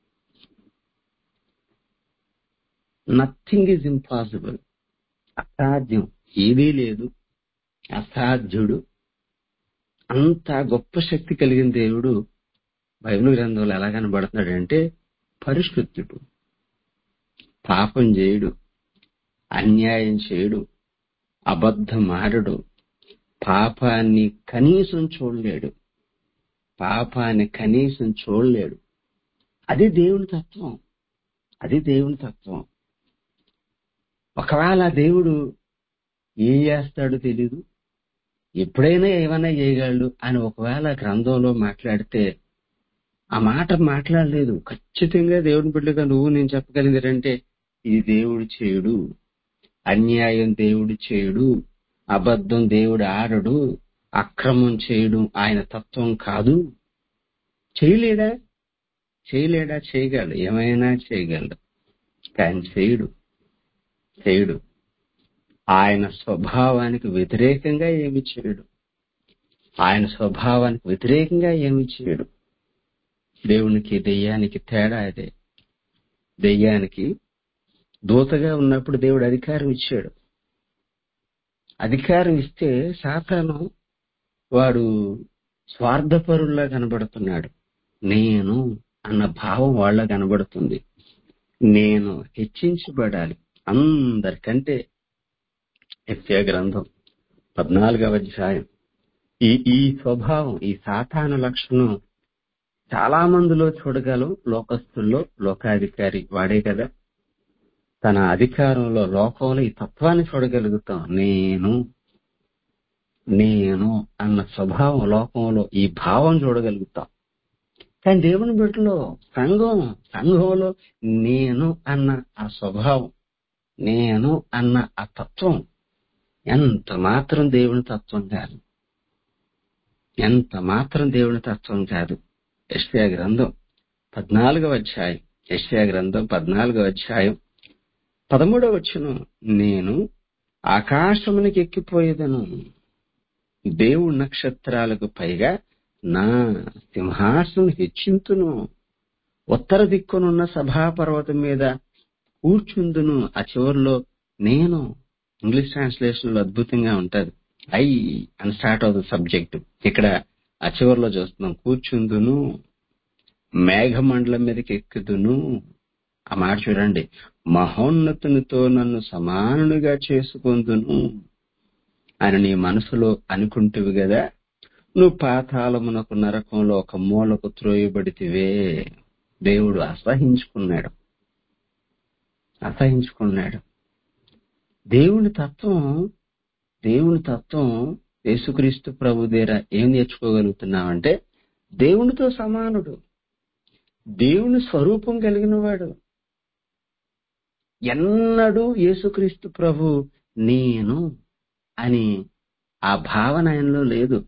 A: నథింగ్ ఈజ్ ఇంపాసిబుల్ అసాధ్యం ఏదీ లేదు అసాధ్యుడు అంత గొప్ప శక్తి కలిగిన దేవుడు బైబిల్ గ్రంథంలో ఎలా కనబడుతున్నాడంటే పరిశుద్ధుడు పాపం చేయడు అన్యాయం చేయడు అబద్ధమాడడు పాపాన్ని కనీసం చూడలేడు పాపాన్ని కనీసం చూడలేడు అది దేవుని తత్వం అది దేవుని తత్వం ఒకవేళ దేవుడు ఏం చేస్తాడో తెలీదు ఎప్పుడైనా ఏమైనా చేయగలడు అని ఒకవేళ గ్రంథంలో మాట్లాడితే ఆ మాట మాట్లాడలేదు ఖచ్చితంగా దేవుని బిడ్డగా నువ్వు నేను చెప్పగలిగారంటే ఇది దేవుడు చేయుడు అన్యాయం దేవుడు చేయుడు అబద్ధం దేవుడు ఆడడు అక్రమం చేయడం ఆయన తత్వం కాదు చేయలేడా చేయలేడా చేయగలడు ఏమైనా చేయగలడు కానీ చేయుడు చేయుడు ఆయన స్వభావానికి వ్యతిరేకంగా ఏమి చేయడు ఆయన స్వభావానికి వ్యతిరేకంగా ఏమి చేయడు దేవునికి దెయ్యానికి తేడా అదే దెయ్యానికి దూతగా ఉన్నప్పుడు దేవుడు అధికారం ఇచ్చాడు అధికారం ఇస్తే సాతాను వాడు స్వార్థపరుల్లా కనబడుతున్నాడు నేను అన్న భావం వాళ్ళ కనబడుతుంది నేను హెచ్చించబడాలి అందరికంటే ఎఫ్య గ్రంథం పద్నాలుగవ అధ్యాయం ఈ ఈ స్వభావం ఈ సాతాను లక్షణం చాలా మందిలో చూడగలం లోకస్తుల్లో లోకాధికారి వాడే కదా తన అధికారంలో లోకంలో ఈ తత్వాన్ని చూడగలుగుతాం నేను నేను అన్న స్వభావం లోకంలో ఈ భావం చూడగలుగుతాం కానీ దేవుని బిడ్డలో సంఘం సంఘంలో నేను అన్న ఆ స్వభావం నేను అన్న ఆ తత్వం ఎంత మాత్రం దేవుని తత్వం కాదు ఎంత మాత్రం దేవుని తత్వం కాదు యశ్యా గ్రంథం పద్నాలుగవ అధ్యాయం యశ్యా గ్రంథం పద్నాలుగవ అధ్యాయం పదమూడవ వచ్చును నేను ఆకాశమునికి ఎక్కిపోయేదను దేవుడు నక్షత్రాలకు పైగా నా సింహాసనం హెచ్చింతును ఉత్తర దిక్కునున్న సభాపర్వతం మీద కూర్చుందును ఆ చివరిలో నేను ఇంగ్లీష్ ట్రాన్స్లేషన్ లో అద్భుతంగా ఉంటది ఐ అని స్టార్ట్ అవుతుంది సబ్జెక్ట్ ఇక్కడ ఆ చివరిలో చూస్తున్నాం కూర్చుందును మేఘమండలం మీదకి ఎక్కుదును ఆ మాట చూడండి మహోన్నతునితో నన్ను సమానునిగా చేసుకుందును అని నీ మనసులో అనుకుంటువి కదా నువ్వు పాతాళమునకు నరకంలో ఒక మూలకు త్రోయబడితివే దేవుడు అసహించుకున్నాడు అసహించుకున్నాడు దేవుని తత్వం దేవుని తత్వం యేసుక్రీస్తు ప్రభు దగ్గర ఏం నేర్చుకోగలుగుతున్నామంటే దేవునితో సమానుడు దేవుని స్వరూపం కలిగిన వాడు ఎన్నడూ యేసుక్రీస్తు ప్రభు నేను అని ఆ భావన ఆయనలో లేదు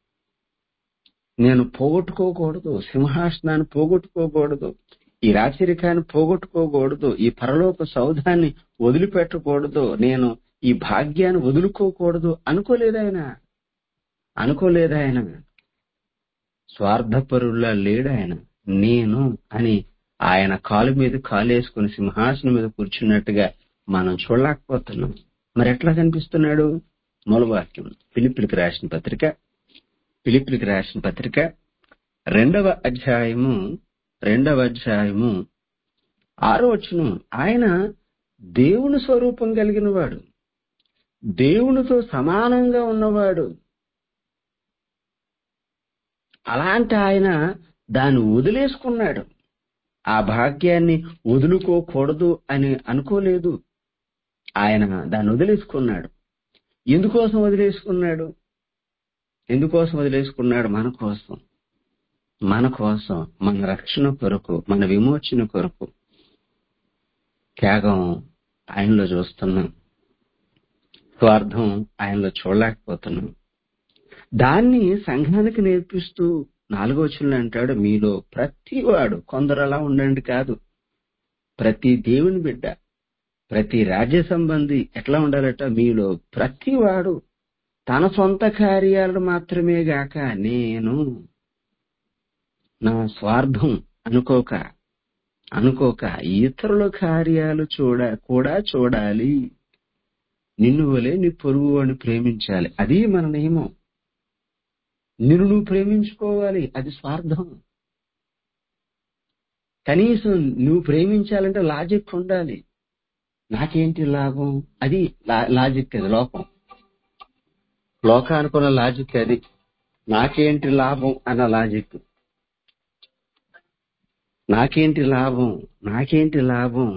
A: నేను పోగొట్టుకోకూడదు సింహాసనాన్ని పోగొట్టుకోకూడదు ఈ రాచరికాన్ని పోగొట్టుకోకూడదు ఈ పరలోక సౌధాన్ని వదిలిపెట్టకూడదు నేను ఈ భాగ్యాన్ని వదులుకోకూడదు అనుకోలేదాయన అనుకోలేదాయన స్వార్థపరుల్లా లేడు ఆయన నేను అని ఆయన కాలు మీద కాలేసుకుని సింహాసనం మీద కూర్చున్నట్టుగా మనం చూడలేకపోతున్నాం మరి ఎట్లా కనిపిస్తున్నాడు మూలవాక్యం పిలిపిలికి రాసిన పత్రిక పిలిపిలికి రాసిన పత్రిక రెండవ అధ్యాయము రెండవ అధ్యాయము ఆరో వచ్చును ఆయన దేవుని స్వరూపం కలిగిన వాడు దేవునితో సమానంగా ఉన్నవాడు అలాంటి ఆయన దాన్ని వదిలేసుకున్నాడు ఆ భాగ్యాన్ని వదులుకోకూడదు అని అనుకోలేదు ఆయన దాన్ని వదిలేసుకున్నాడు ఎందుకోసం వదిలేసుకున్నాడు ఎందుకోసం వదిలేసుకున్నాడు మన కోసం మన కోసం మన రక్షణ కొరకు మన విమోచన కొరకు త్యాగం ఆయనలో చూస్తున్నాం స్వార్థం ఆయనలో చూడలేకపోతున్నాం దాన్ని సంఘానికి నేర్పిస్తూ నాలుగో వచనంలో అంటాడు మీలో ప్రతివాడు కొందరు అలా ఉండండి కాదు ప్రతి దేవుని బిడ్డ ప్రతి రాజ్య సంబంధి ఎట్లా ఉండాలట మీలో ప్రతివాడు తన సొంత కార్యాలు మాత్రమే గాక నేను నా స్వార్థం అనుకోక అనుకోక ఇతరుల కార్యాలు చూడ కూడా చూడాలి నిన్ను వలే నీ పొరుగు అని ప్రేమించాలి అది మన నియమం నిన్ను నువ్వు ప్రేమించుకోవాలి అది స్వార్థం కనీసం నువ్వు ప్రేమించాలంటే లాజిక్ ఉండాలి నాకేంటి లాభం అది లా- లాజిక్ అది లోకం లోకానుకున్న లాజిక్ అది నాకేంటి లాభం అన్న లాజిక్ నాకేంటి లాభం నాకేంటి లాభం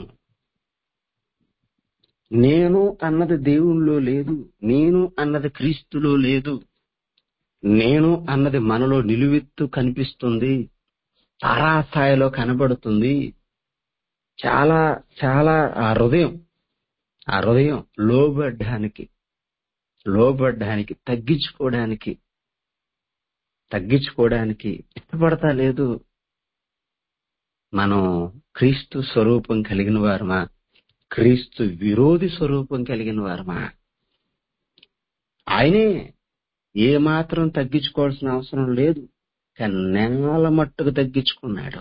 A: నేను అన్నది దేవుళ్ళో లేదు నేను అన్నది క్రీస్తులో లేదు నేను అన్నది మనలో నిలువెత్తు కనిపిస్తుంది తారాస్థాయిలో కనబడుతుంది చాలా చాలా ఆ హృదయం ఆ హృదయం లోబడ్డానికి లోబడ్డానికి తగ్గించుకోవడానికి తగ్గించుకోవడానికి ఇష్టపడతా లేదు మనం క్రీస్తు స్వరూపం కలిగిన వారమా క్రీస్తు విరోధి స్వరూపం కలిగిన వారమా ఆయనే ఏ మాత్రం తగ్గించుకోవాల్సిన అవసరం లేదు కానీ నేల మట్టుకు తగ్గించుకున్నాడు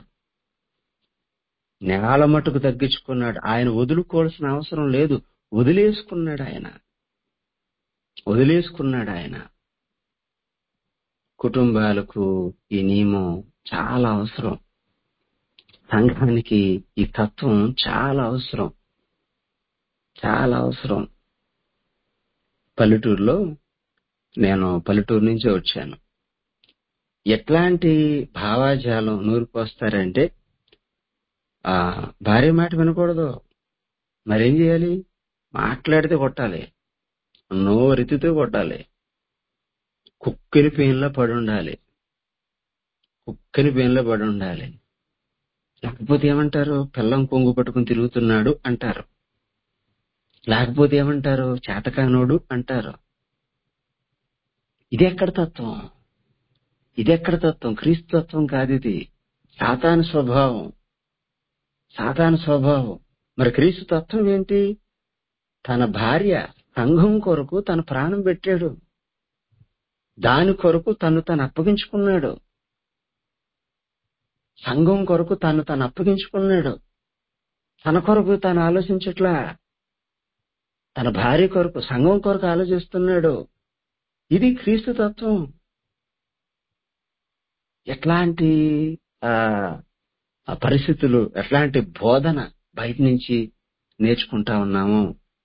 A: నేల మట్టుకు తగ్గించుకున్నాడు ఆయన వదులుకోవాల్సిన అవసరం లేదు వదిలేసుకున్నాడు ఆయన వదిలేసుకున్నాడు ఆయన కుటుంబాలకు ఈ నియమం చాలా అవసరం సంఘానికి ఈ తత్వం చాలా అవసరం చాలా అవసరం పల్లెటూరులో నేను పల్లెటూరు నుంచి వచ్చాను ఎట్లాంటి భావాజాలం నూరుకొస్తారంటే ఆ భార్య మాట వినకూడదు మరేం చేయాలి మాట్లాడితే కొట్టాలి నోరెత్తితే కొట్టాలి కుక్కని పెయిన్లో పడి ఉండాలి కుక్కని పెయిన్లో పడి ఉండాలి లేకపోతే ఏమంటారు పిల్లం కొంగు పట్టుకుని తిరుగుతున్నాడు అంటారు లేకపోతే ఏమంటారు చేతకానోడు అంటారు ఇది ఎక్కడ తత్వం ఇది ఎక్కడ తత్వం క్రీస్తు తత్వం కాదు ఇది సాతాను స్వభావం సాతాను స్వభావం మరి క్రీస్తు తత్వం ఏంటి తన భార్య సంఘం కొరకు తన ప్రాణం పెట్టాడు దాని కొరకు తను తను అప్పగించుకున్నాడు సంఘం కొరకు తను తను అప్పగించుకున్నాడు తన కొరకు తాను ఆలోచించట్లా తన భార్య కొరకు సంఘం కొరకు ఆలోచిస్తున్నాడు ఇది క్రీస్తు తత్వం ఎట్లాంటి ఆ ఆ పరిస్థితులు ఎట్లాంటి బోధన బయట నుంచి నేర్చుకుంటా ఉన్నాము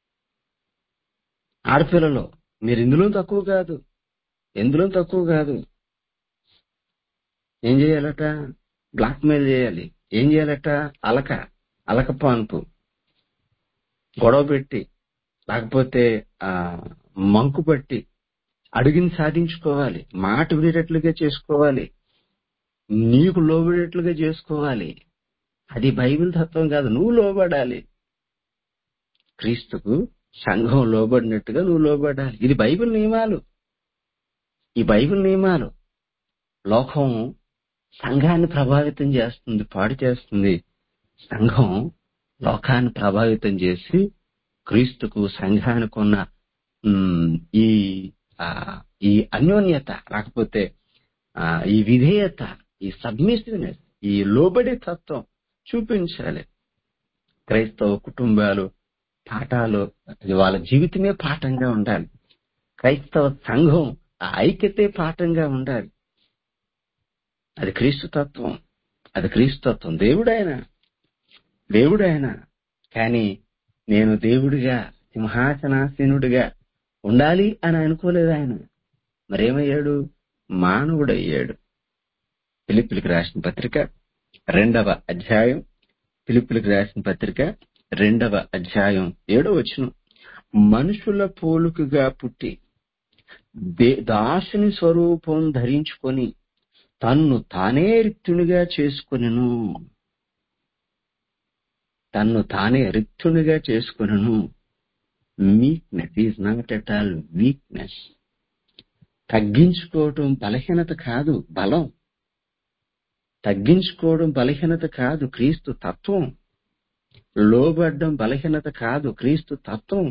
A: ఆడపిల్లలు మీరు ఇందులో తక్కువ కాదు ఎందులో తక్కువ కాదు ఏం చేయాలట బ్లాక్ మెయిల్ చేయాలి ఏం చేయాలట అలక అలక పాన్పు గొడవ పెట్టి లేకపోతే ఆ మంకు పట్టి అడిగిని సాధించుకోవాలి మాట వినేటట్లుగా చేసుకోవాలి నీకు లోబడేట్లుగా చేసుకోవాలి అది బైబిల్ తత్వం కాదు నువ్వు లోబడాలి క్రీస్తుకు సంఘం లోబడినట్టుగా నువ్వు లోబడాలి ఇది బైబిల్ నియమాలు ఈ బైబిల్ నియమాలు లోకం సంఘాన్ని ప్రభావితం చేస్తుంది పాడు చేస్తుంది సంఘం లోకాన్ని ప్రభావితం చేసి క్రీస్తుకు సంఘానికి ఉన్న ఉమ్, ఈ ఆ, ఈ అన్యోన్యత లేకపోతే ఆ, ఈ విధేయత ఈ సబ్మిసివ్నెస్ ఈ లోబడి తత్వం చూపించాలి క్రైస్తవ కుటుంబాలు పాఠాలు అది వాళ్ళ జీవితమే పాఠంగా ఉండాలి క్రైస్తవ సంఘం ఆ ఐక్యతే పాఠంగా ఉండాలి అది క్రీస్తు తత్వం అది క్రీస్తు తత్వం దేవుడాయన దేవుడాయన కానీ నేను దేవుడిగా సింహాసనాసీనుడిగా ఉండాలి అని అనుకోలేదు ఆయన మరేమయ్యాడు మానవుడయ్యాడు పిలిపిలికి రాసిన పత్రిక రెండవ అధ్యాయం పిలిపిలికి రాసిన పత్రిక రెండవ అధ్యాయం ఏడో వచనం మనుషుల పోలుకగా పుట్టి దే- దాసుని స్వరూపం ధరించుకొని తన్ను తానే రిక్తునిగా చేసుకొనెను తన్ను తానే రిక్తునిగా చేసుకొనెను meekness is not at all weakness తగ్గించుకోవటం బలహీనత కాదు బలం తగ్గించుకోవడం బలహీనత కాదు క్రీస్తు తత్వం లోబడ్డం బలహీనత కాదు క్రీస్తు తత్వం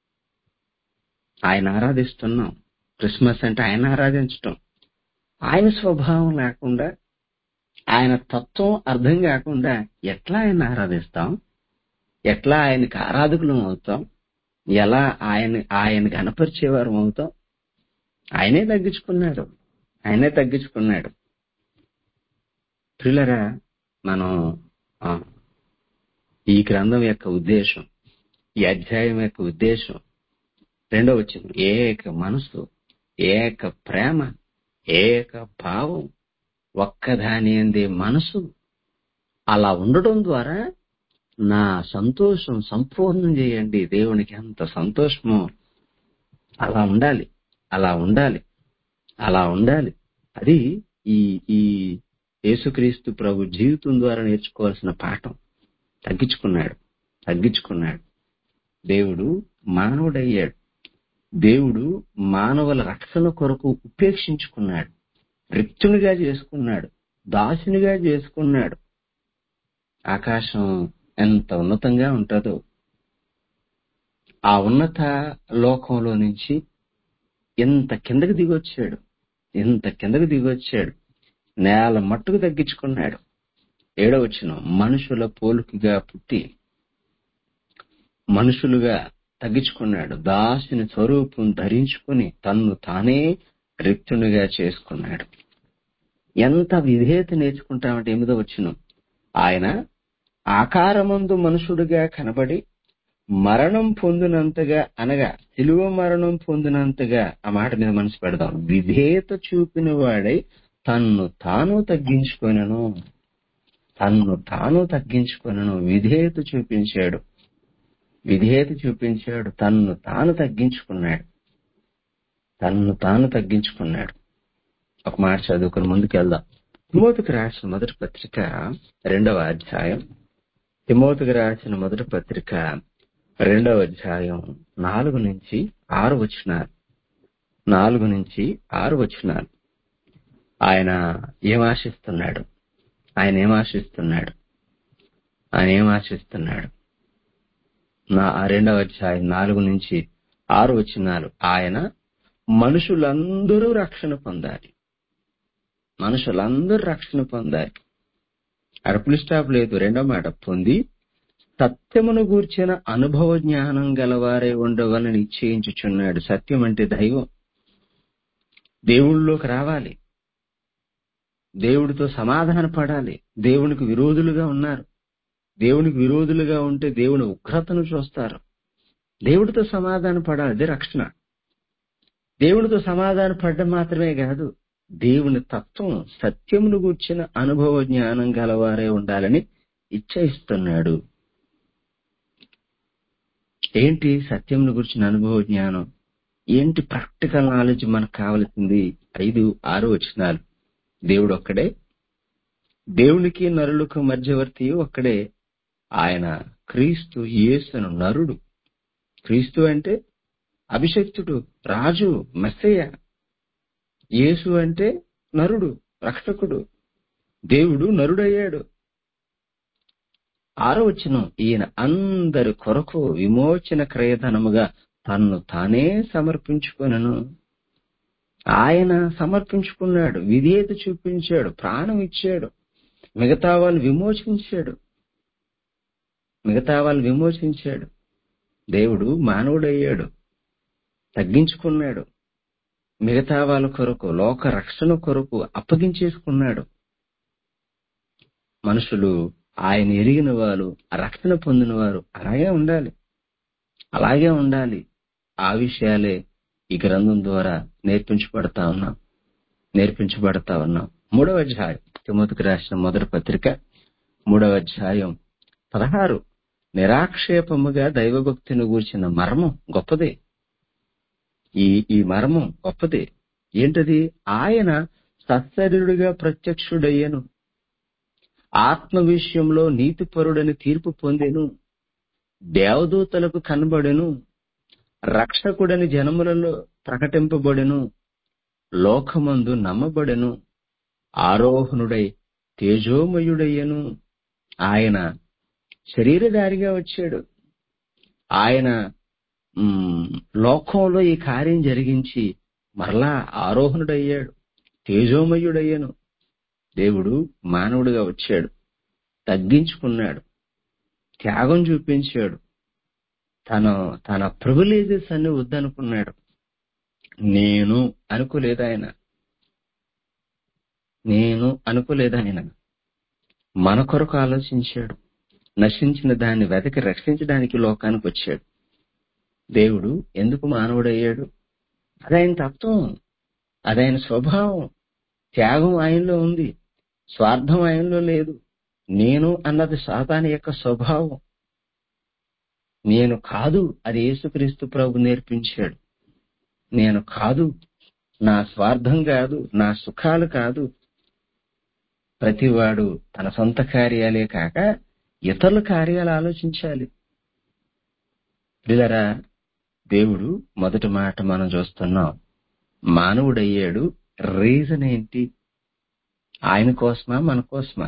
A: ఆయన ఆరాధిస్తున్నాం క్రిస్మస్ అంటే ఆయన ఆరాధించటం ఆయన స్వభావం లేకుండా ఆయన తత్వం అర్థం కాకుండా ఎట్లా ఆయన ఆరాధిస్తాం ఎట్లా ఆయనకి ఆరాధకులం అవుతాం ఎలా ఆయన ఆయన గనపరిచేవారం అవుతాం ఆయనే తగ్గించుకున్నాడు ఆయనే తగ్గించుకున్నాడు ప్రియులరా మనం ఆ, ఈ గ్రంథం యొక్క ఉద్దేశం ఈ అధ్యాయం యొక్క ఉద్దేశం రెండో వచ్చింది ఏక మనసు ఏక ప్రేమ ఏక భావం ఒక్కదాని అందే మనసు అలా ఉండడం ద్వారా నా సంతోషం సంపూర్ణం చేయండి దేవునికి ఎంత సంతోషమో అలా ఉండాలి అలా ఉండాలి అలా ఉండాలి అది ఈ ఈ యేసుక్రీస్తు ప్రభు జీవితం ద్వారా నేర్చుకోవాల్సిన పాఠం తగ్గించుకున్నాడు తగ్గించుకున్నాడు దేవుడు మానవుడయ్యాడు దేవుడు మానవుల రక్షణ కొరకు ఉపేక్షించుకున్నాడు రిక్తునిగా చేసుకున్నాడు దాసునిగా చేసుకున్నాడు ఆకాశం ఎంత ఉన్నతంగా ఉంటుందో ఆ ఉన్నత లోకంలో నుంచి ఎంత కిందకి దిగొచ్చాడు ఎంత కిందకి దిగొచ్చాడు నేల మట్టుకు తగ్గించుకున్నాడు ఏడవచ్చిన మనుషుల పోలికగా పుట్టి మనుషులుగా తగ్గించుకున్నాడు దాసుని స్వరూపం ధరించుకుని తన్ను తానే రిక్తునిగా చేసుకున్నాడు ఎంత విధేయత నేర్చుకుంటామంటే ఎనిమిదో వచ్చిన ఆయన ఆకారమందు మనుషుడుగా కనబడి మరణం పొందినంతగా అనగా సిలువ మరణం పొందినంతగా ఆ మాట మీద మనసు పెడదాం విధేయత చూపిన వాడై తన్ను తాను తగ్గించుకొనను తన్ను తాను తగ్గించుకొనను విధేయత చూపించాడు విధేయత చూపించాడు తన్ను తాను తగ్గించుకున్నాడు తన్ను తాను తగ్గించుకున్నాడు ఒక మాట చదువుకుని ముందుకెళ్దాం తిమోతికి రాసిన మొదటి పత్రిక రెండవ అధ్యాయం తిమోతికి రాసిన మొదటి పత్రిక రెండవ అధ్యాయం నాలుగు నుంచి ఆరు వచనాలు నాలుగు నుంచి ఆరు వచనాలు ఆయన ఏం ఆశిస్తున్నాడు ఆయన ఏం ఆశిస్తున్నాడు ఆయన ఏం ఆశిస్తున్నాడు నా ఆ రెండవ అధ్యాయం నాలుగు నుంచి ఆరు వచనాలు ఆయన మనుషులందరూ రక్షణ పొందాలి మనుషులందరూ రక్షణ పొందాలి అరపులు స్టాప్ లేదు రెండో మాట పొంది సత్యమును గూర్చిన అనుభవ జ్ఞానం గలవారే ఉండవాలని నిశ్చయించుచున్నాడు సత్యం అంటే దైవం దేవుళ్ళలోకి రావాలి దేవుడితో సమాధాన పడాలి దేవునికి విరోధులుగా ఉన్నారు దేవునికి విరోధులుగా ఉంటే దేవుని ఉగ్రతను చూస్తారు దేవుడితో సమాధాన పడాలి అదే రక్షణ దేవునితో సమాధాన పడడం మాత్రమే కాదు దేవుని తత్వం సత్యమును గూర్చిన అనుభవ జ్ఞానం గలవారే ఉండాలని ఇచ్చయిస్తున్నాడు ఏంటి సత్యమును గురించిన అనుభవ జ్ఞానం ఏంటి ప్రాక్టికల్ నాలెడ్జ్ మనకు కావలసింది ఐదు ఆరు వచనాలు దేవుడు ఒక్కడే దేవునికి నరులకు మధ్యవర్తి ఒక్కడే ఆయన క్రీస్తు యేసును నరుడు క్రీస్తు అంటే అభిషక్తుడు రాజు మెస్సయ్య యేసు అంటే నరుడు రక్షకుడు దేవుడు నరుడయ్యాడు ఆరో వచనం ఈయన అందరి కొరకు విమోచన క్రయధనముగా తన్ను తానే సమర్పించుకొనను ఆయన సమర్పించుకున్నాడు విధేయత చూపించాడు ప్రాణం ఇచ్చాడు మిగతా వాళ్ళు విమోచించాడు మిగతా వాళ్ళు విమోచించాడు దేవుడు మానవుడయ్యాడు తగ్గించుకున్నాడు మిగతా వాళ్ళ కొరకు లోక రక్షణ కొరకు అప్పగించేసుకున్నాడు మనుషులు ఆయన ఎరిగిన వారు రక్షణ పొందిన వారు అలాగే ఉండాలి అలాగే ఉండాలి ఆ విషయాలే ఈ గ్రంథం ద్వారా నేర్పించబడతా ఉన్నాం నేర్పించబడతా ఉన్నాం మూడవ అధ్యాయం తిమోతికి రాసిన మొదటి పత్రిక మూడవ అధ్యాయం పదహారు నిరాక్షేపముగా దైవభక్తిని గూర్చిన మర్మం గొప్పదే ఈ ఈ మర్మం గొప్పదే ఏంటది ఆయన సత్శరీరుడిగా ప్రత్యక్షుడయ్యను ఆత్మ విషయంలో నీతిపరుడని తీర్పు పొందెను దేవదూతలకు కనబడెను రక్షకుడని జనములలో ప్రకటింపబడెను లోకమందు నమ్మబడెను ఆరోహణుడై తేజోమయుడయ్యను ఆయన శరీరధారిగా వచ్చాడు ఆయన మ్, లోకంలో ఈ కార్యం జరిగించి మరలా ఆరోహణుడయ్యాడు తేజోమయుడయ్యను దేవుడు మానవుడిగా వచ్చాడు తగ్గించుకున్నాడు త్యాగం చూపించాడు తన తన ప్రివిలేజెస్ అన్ని వద్దనుకున్నాడు నేను అనుకోలేదు ఆయన నేను అనుకోలేదు ఆయన మన కొరకు ఆలోచించాడు నశించిన దాన్ని వెతకి రక్షించడానికి లోకానికి వచ్చాడు దేవుడు ఎందుకు మానవుడయ్యాడు అదాయన తత్వం అదాయన స్వభావం త్యాగం ఆయనలో ఉంది స్వార్థం ఆయనలో లేదు నేను అన్నది సాతాని యొక్క స్వభావం నేను కాదు అది యేసుక్రీస్తు ప్రభు నేర్పించాడు నేను కాదు నా స్వార్థం కాదు నా సుఖాలు కాదు ప్రతివాడు తన సొంత కార్యాలే కాక ఇతరుల కార్యాలు ఆలోచించాలి పిల్లరా దేవుడు మొదటి మాట మనం చూస్తున్నాం మానవుడయ్యాడు రీజన్ ఏంటి ఆయన కోసమా మన కోసమా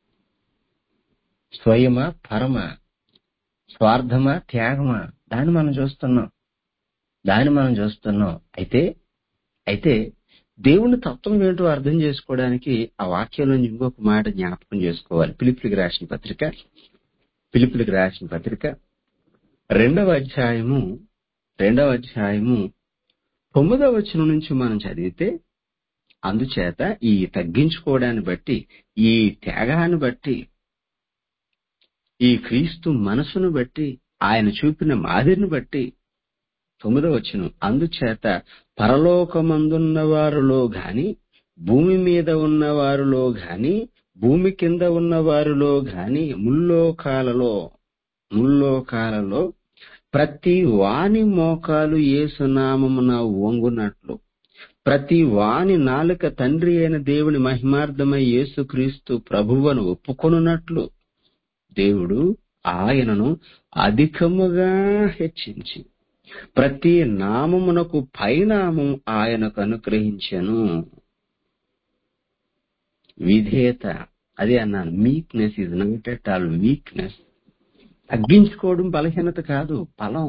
A: స్వయమా పరమా స్వార్థమా త్యాగమా దాన్ని మనం చూస్తున్నాం దాన్ని మనం చూస్తున్నాం అయితే అయితే దేవుని తత్వం ఏంటో అర్థం చేసుకోవడానికి ఆ వాక్యంలో ఇంకొక మాట జ్ఞాపకం చేసుకోవాలి పిలుపులకు రాసిన పత్రిక పిలుపులకు రాసిన పత్రిక రెండవ అధ్యాయము రెండవ అధ్యాయము తొమ్మిదవ వచనం నుంచి మనం చదివితే అందుచేత ఈ తగ్గించుకోవడాన్ని బట్టి ఈ త్యాగాన్ని బట్టి ఈ క్రీస్తు మనసును బట్టి ఆయన చూపిన మాదిరిని బట్టి తొమ్మిదవ వచనం అందుచేత పరలోకమందున్న వారిలో గాని భూమి మీద ఉన్న వారిలో గాని భూమి కింద ఉన్న వారిలో గాని ముల్లోకాలలో ముల్లోకాలలో ప్రతి వాని మోకాలు ఏసునామమున వంగునట్లు ప్రతి వాని నాలుక తండ్రి అయిన దేవుని మహిమార్థమై యేసుక్రీస్తు ప్రభువును ఒప్పుకొనున్నట్లు దేవుడు ఆయనను అధికముగా హెచ్చించి ప్రతి నామమునకు పైనామం ఆయనకు అనుగ్రహించెను విధేయత అదే అన్నాను meekness is not at all weakness తగ్గించుకోవడం బలహీనత కాదు ఫలం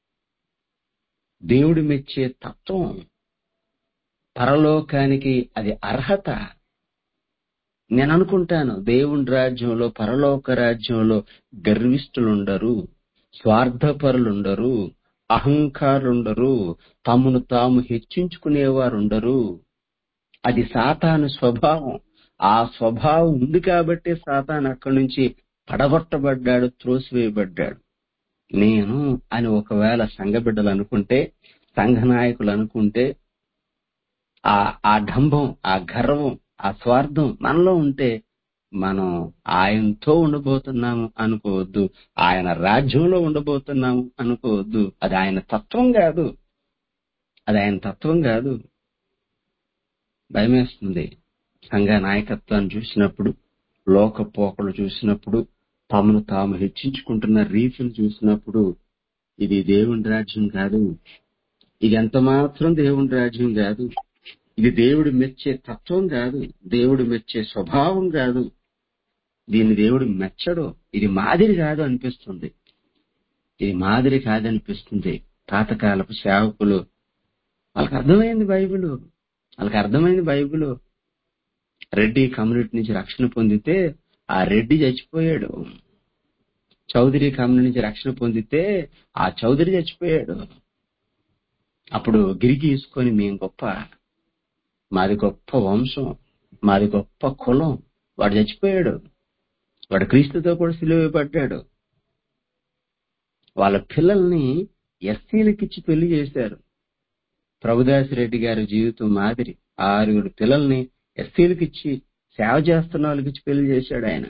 A: దేవుడు మెచ్చే తత్వం పరలోకానికి అది అర్హత నేను అనుకుంటాను దేవుని రాజ్యంలో పరలోక రాజ్యంలో గర్విష్ఠులుండరు స్వార్థపరులుండరు అహంకారులుండరు తమను తాము హెచ్చించుకునేవారుండరు అది సాతాను స్వభావం ఆ స్వభావం ఉంది కాబట్టి సాతాను అక్కడి నుంచి పడగొట్టబడ్డాడు త్రోసివేయబడ్డాడు నేను అని ఒకవేళ సంఘ బిడ్డలు అనుకుంటే సంఘ నాయకులు అనుకుంటే ఆ ఆ డంభం ఆ గర్వం ఆ స్వార్థం మనలో ఉంటే మనం ఆయనతో ఉండబోతున్నాము అనుకోవద్దు ఆయన రాజ్యంలో ఉండబోతున్నాము అనుకోవద్దు అది ఆయన తత్వం కాదు అది ఆయన తత్వం కాదు భయమేస్తుంది సంఘ నాయకత్వాన్ని చూసినప్పుడు లోక పోకలు చూసినప్పుడు తమను తాము హెచ్చించుకుంటున్న రీతులు చూసినప్పుడు ఇది దేవుని రాజ్యం కాదు ఇది ఎంత మాత్రం దేవుని రాజ్యం కాదు ఇది దేవుడు మెచ్చే తత్వం కాదు దేవుడు మెచ్చే స్వభావం కాదు దీన్ని దేవుడు మెచ్చడు ఇది మాదిరి కాదు అనిపిస్తుంది ఇది మాదిరి కాదనిపిస్తుంది పాతకాలపు సేవకులు వాళ్ళకి అర్థమైంది బైబిల్ వాళ్ళకి అర్థమైంది బైబిల్ రెడ్డి కమ్యూనిటీ నుంచి రక్షణ పొందితే ఆ రెడ్డి చచ్చిపోయాడు చౌదరి కమ్యూనిటీ నుంచి రక్షణ పొందితే ఆ చౌదరి చచ్చిపోయాడు అప్పుడు గిరికి తీసుకొని మేము గొప్ప మాది గొప్ప వంశం మాది గొప్ప కులం వాడు చచ్చిపోయాడు వాడు క్రీస్తుతో కూడా సిలువపడ్డాడు వాళ్ళ పిల్లల్ని ఎస్సీలకిచ్చి పెళ్లి చేశారు ప్రభుదాస్ రెడ్డి గారి జీవితం మాదిరి ఆరుగురు పిల్లల్ని ఎస్సీలకిచ్చి సేవ చేస్తున్న వాళ్ళకి ఇచ్చి పెళ్లి చేశాడు ఆయన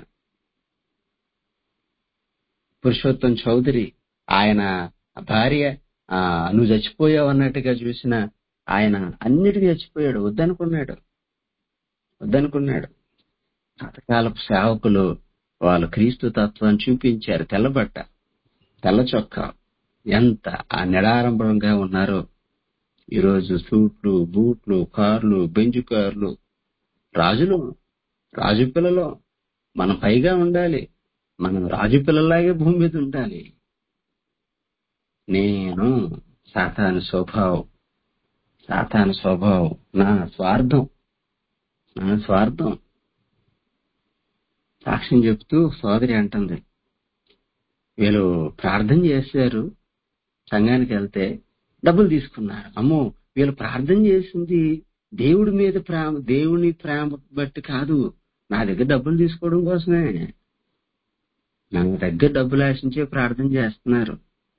A: పురుషోత్తం చౌదరి ఆయన భార్య ఆ, నువ్వు చచ్చిపోయావు అన్నట్టుగా చూసిన ఆయన అన్నిటికీ చచ్చిపోయాడు వద్దనుకున్నాడు వద్దనుకున్నాడు పాతకాలపు సేవకులు వాళ్ళు క్రీస్తు తత్వాన్ని చూపించారు తెల్లబట్ట తెల్ల చొక్కా ఎంత ఆ నిడారంభంగా ఉన్నారో ఈరోజు సూట్లు బూట్లు కార్లు బెంచు కార్లు రాజులు రాజు పిల్లలో మనం పైగా ఉండాలి మనం రాజు పిల్లలాగే భూమి మీద ఉండాలి నేను సాతాను స్వభావం సాతాను స్వభావం నా స్వార్థం నా స్వార్థం సాక్ష్యం చెప్తూ సోదరి అంటుంది వీళ్ళు ప్రార్థన చేశారు సంఘానికి వెళ్తే డబ్బులు తీసుకున్నారు అమ్మో వీళ్ళు ప్రార్థన చేసింది దేవుడి మీద ప్రేమ దేవుని ప్రేమ బట్టి కాదు నా దగ్గర డబ్బులు తీసుకోవడం కోసమే నా దగ్గర డబ్బులు ఆశించే ప్రార్థన చేస్తున్నారు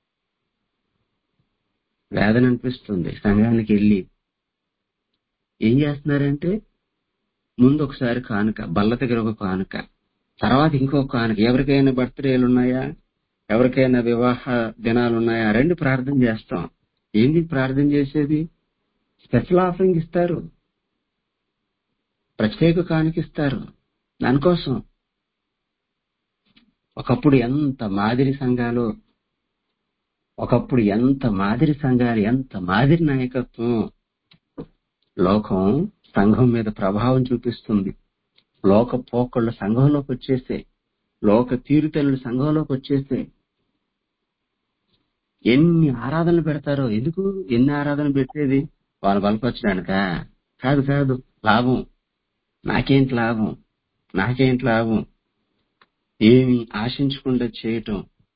A: వేదన అనిపిస్తుంది సంఘానికి వెళ్ళి ఏం చేస్తున్నారంటే ముందు ఒకసారి కానుక బల్ల దగ్గర ఒక కానుక తర్వాత ఇంకో కానుక ఎవరికైనా బర్త్డేలు ఉన్నాయా ఎవరికైనా వివాహ దినాలు ఉన్నాయా రెండు ప్రార్థన చేస్తాం ఏంటి ప్రార్థన చేసేది స్పెషల్ ఆఫరింగ్ ఇస్తారు ప్రత్యేక కానుక ఇస్తారు దానికోసం ఒకప్పుడు ఎంత మాదిరి సంఘాలు ఒకప్పుడు ఎంత మాదిరి సంఘాలు ఎంత మాదిరి నాయకత్వం లోకం సంఘం మీద ప్రభావం చూపిస్తుంది లోక పోకళ్ళు సంఘంలోకి వచ్చేసే లోక తీరుతెల్లు సంఘంలోకి వచ్చేసే ఎన్ని ఆరాధనలు పెడతారో ఎందుకు ఎన్ని ఆరాధన పెట్టేది వాళ్ళు బలపరచడానిక కాదు కాదు లాభం నాకేంటి లాభం నాకేంటి లాభం ఏమి ఆశించకుండా చేయటం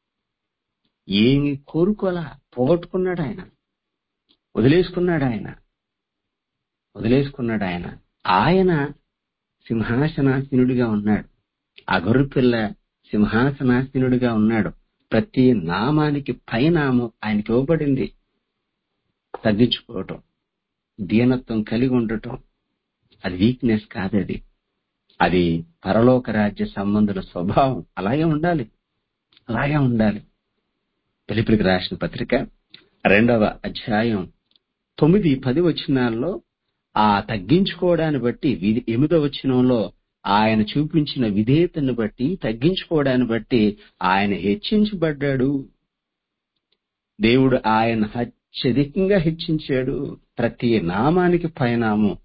A: ఏమి కోరుకోలా పోగొట్టుకున్నాడు ఆయన వదిలేసుకున్నాడు ఆయన వదిలేసుకున్నాడు ఆయన ఆయన సింహాసనాసీనుడిగా ఉన్నాడు ఆ గొర్రె పిల్ల సింహాసనాసీనుడిగా ఉన్నాడు ప్రతి నామానికి పైనామం ఆయనకి ఇవ్వబడింది తగ్గించుకోవటం దీనత్వం కలిగి ఉండటం అది వీక్నెస్ కాదది అది పరలోక రాజ్య సంబంధుల స్వభావం అలాగే ఉండాలి అలాగే ఉండాలి పిలిపిలికి రాసిన పత్రిక రెండవ అధ్యాయం తొమ్మిది పది వచనాల్లో ఆ తగ్గించుకోవడాన్ని బట్టి విధి ఎనిమిదవ వచనంలో ఆయన చూపించిన విధేయతను బట్టి తగ్గించుకోవడాన్ని బట్టి ఆయన హెచ్చించబడ్డాడు దేవుడు ఆయన అత్యధికంగా హెచ్చించాడు ప్రతి నామానికి పైనామం